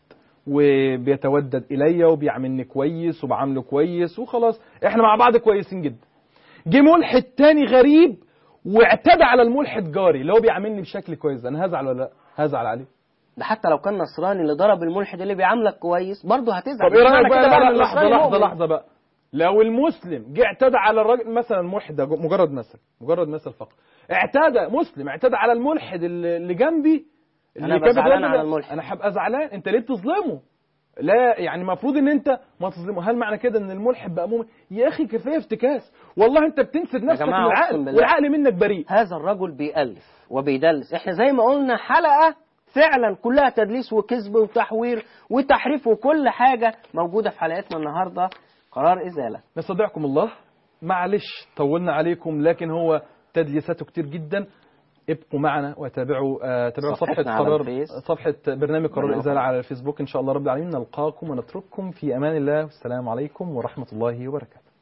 Speaker 1: وبيتودد الي وبيعاملني كويس وبعامله كويس وخلاص احنا مع بعض كويسين جدا جه ملحد تاني غريب واعتدى على الملحد جاري اللي هو بيعاملني بشكل كويس انا هزعل ولا لا هزعل عليه
Speaker 2: ده حتى لو كان نصراني اللي ضرب الملحد اللي بيعاملك كويس برضه هتزعل
Speaker 1: طب ايه
Speaker 2: مش
Speaker 1: رايك
Speaker 2: معنى
Speaker 1: بقى
Speaker 2: كده
Speaker 1: لا
Speaker 2: إن
Speaker 1: لا لحظه
Speaker 2: النصراني
Speaker 1: لحظه
Speaker 2: مؤمن.
Speaker 1: لحظه بقى لو المسلم جه اعتدى على الراجل مثلا ملحد ده مجرد مثل مجرد مثل فقط اعتدى مسلم اعتدى على الملحد اللي اللي جنبي اللي
Speaker 2: أنا
Speaker 1: كان
Speaker 2: أبقى زعلان
Speaker 1: بيتولد
Speaker 2: على
Speaker 1: ده.
Speaker 2: الملحد.
Speaker 1: انا هبقى زعلان انت ليه بتظلمه لا يعني المفروض ان انت ما تظلمه هل معنى كده ان الملحد بقى مؤمن يا اخي كفايه افتكاس والله انت بتنسب نفسك من
Speaker 2: جماعة أقسم
Speaker 1: العقل
Speaker 2: بالله.
Speaker 1: والعقل منك بريء
Speaker 2: هذا الرجل بيألف وبيدلس احنا زي ما قلنا حلقة فعلا كلها تدليس وكذب وتحوير وتحريف وكل حاجة موجودة في حلقتنا النهاردة قرار إزالة
Speaker 1: نستودعكم الله معلش طولنا عليكم لكن هو تدليساته كتير جدا ابقوا معنا وتابعوا آه تابعوا صفحة
Speaker 2: صفحتنا على
Speaker 1: قرار
Speaker 2: الفيس.
Speaker 1: صفحة برنامج قرار
Speaker 2: برنامج
Speaker 1: الإزالة على الفيسبوك إن شاء الله رب العالمين نلقاكم ونترككم في أمان الله والسلام عليكم ورحمة الله وبركاته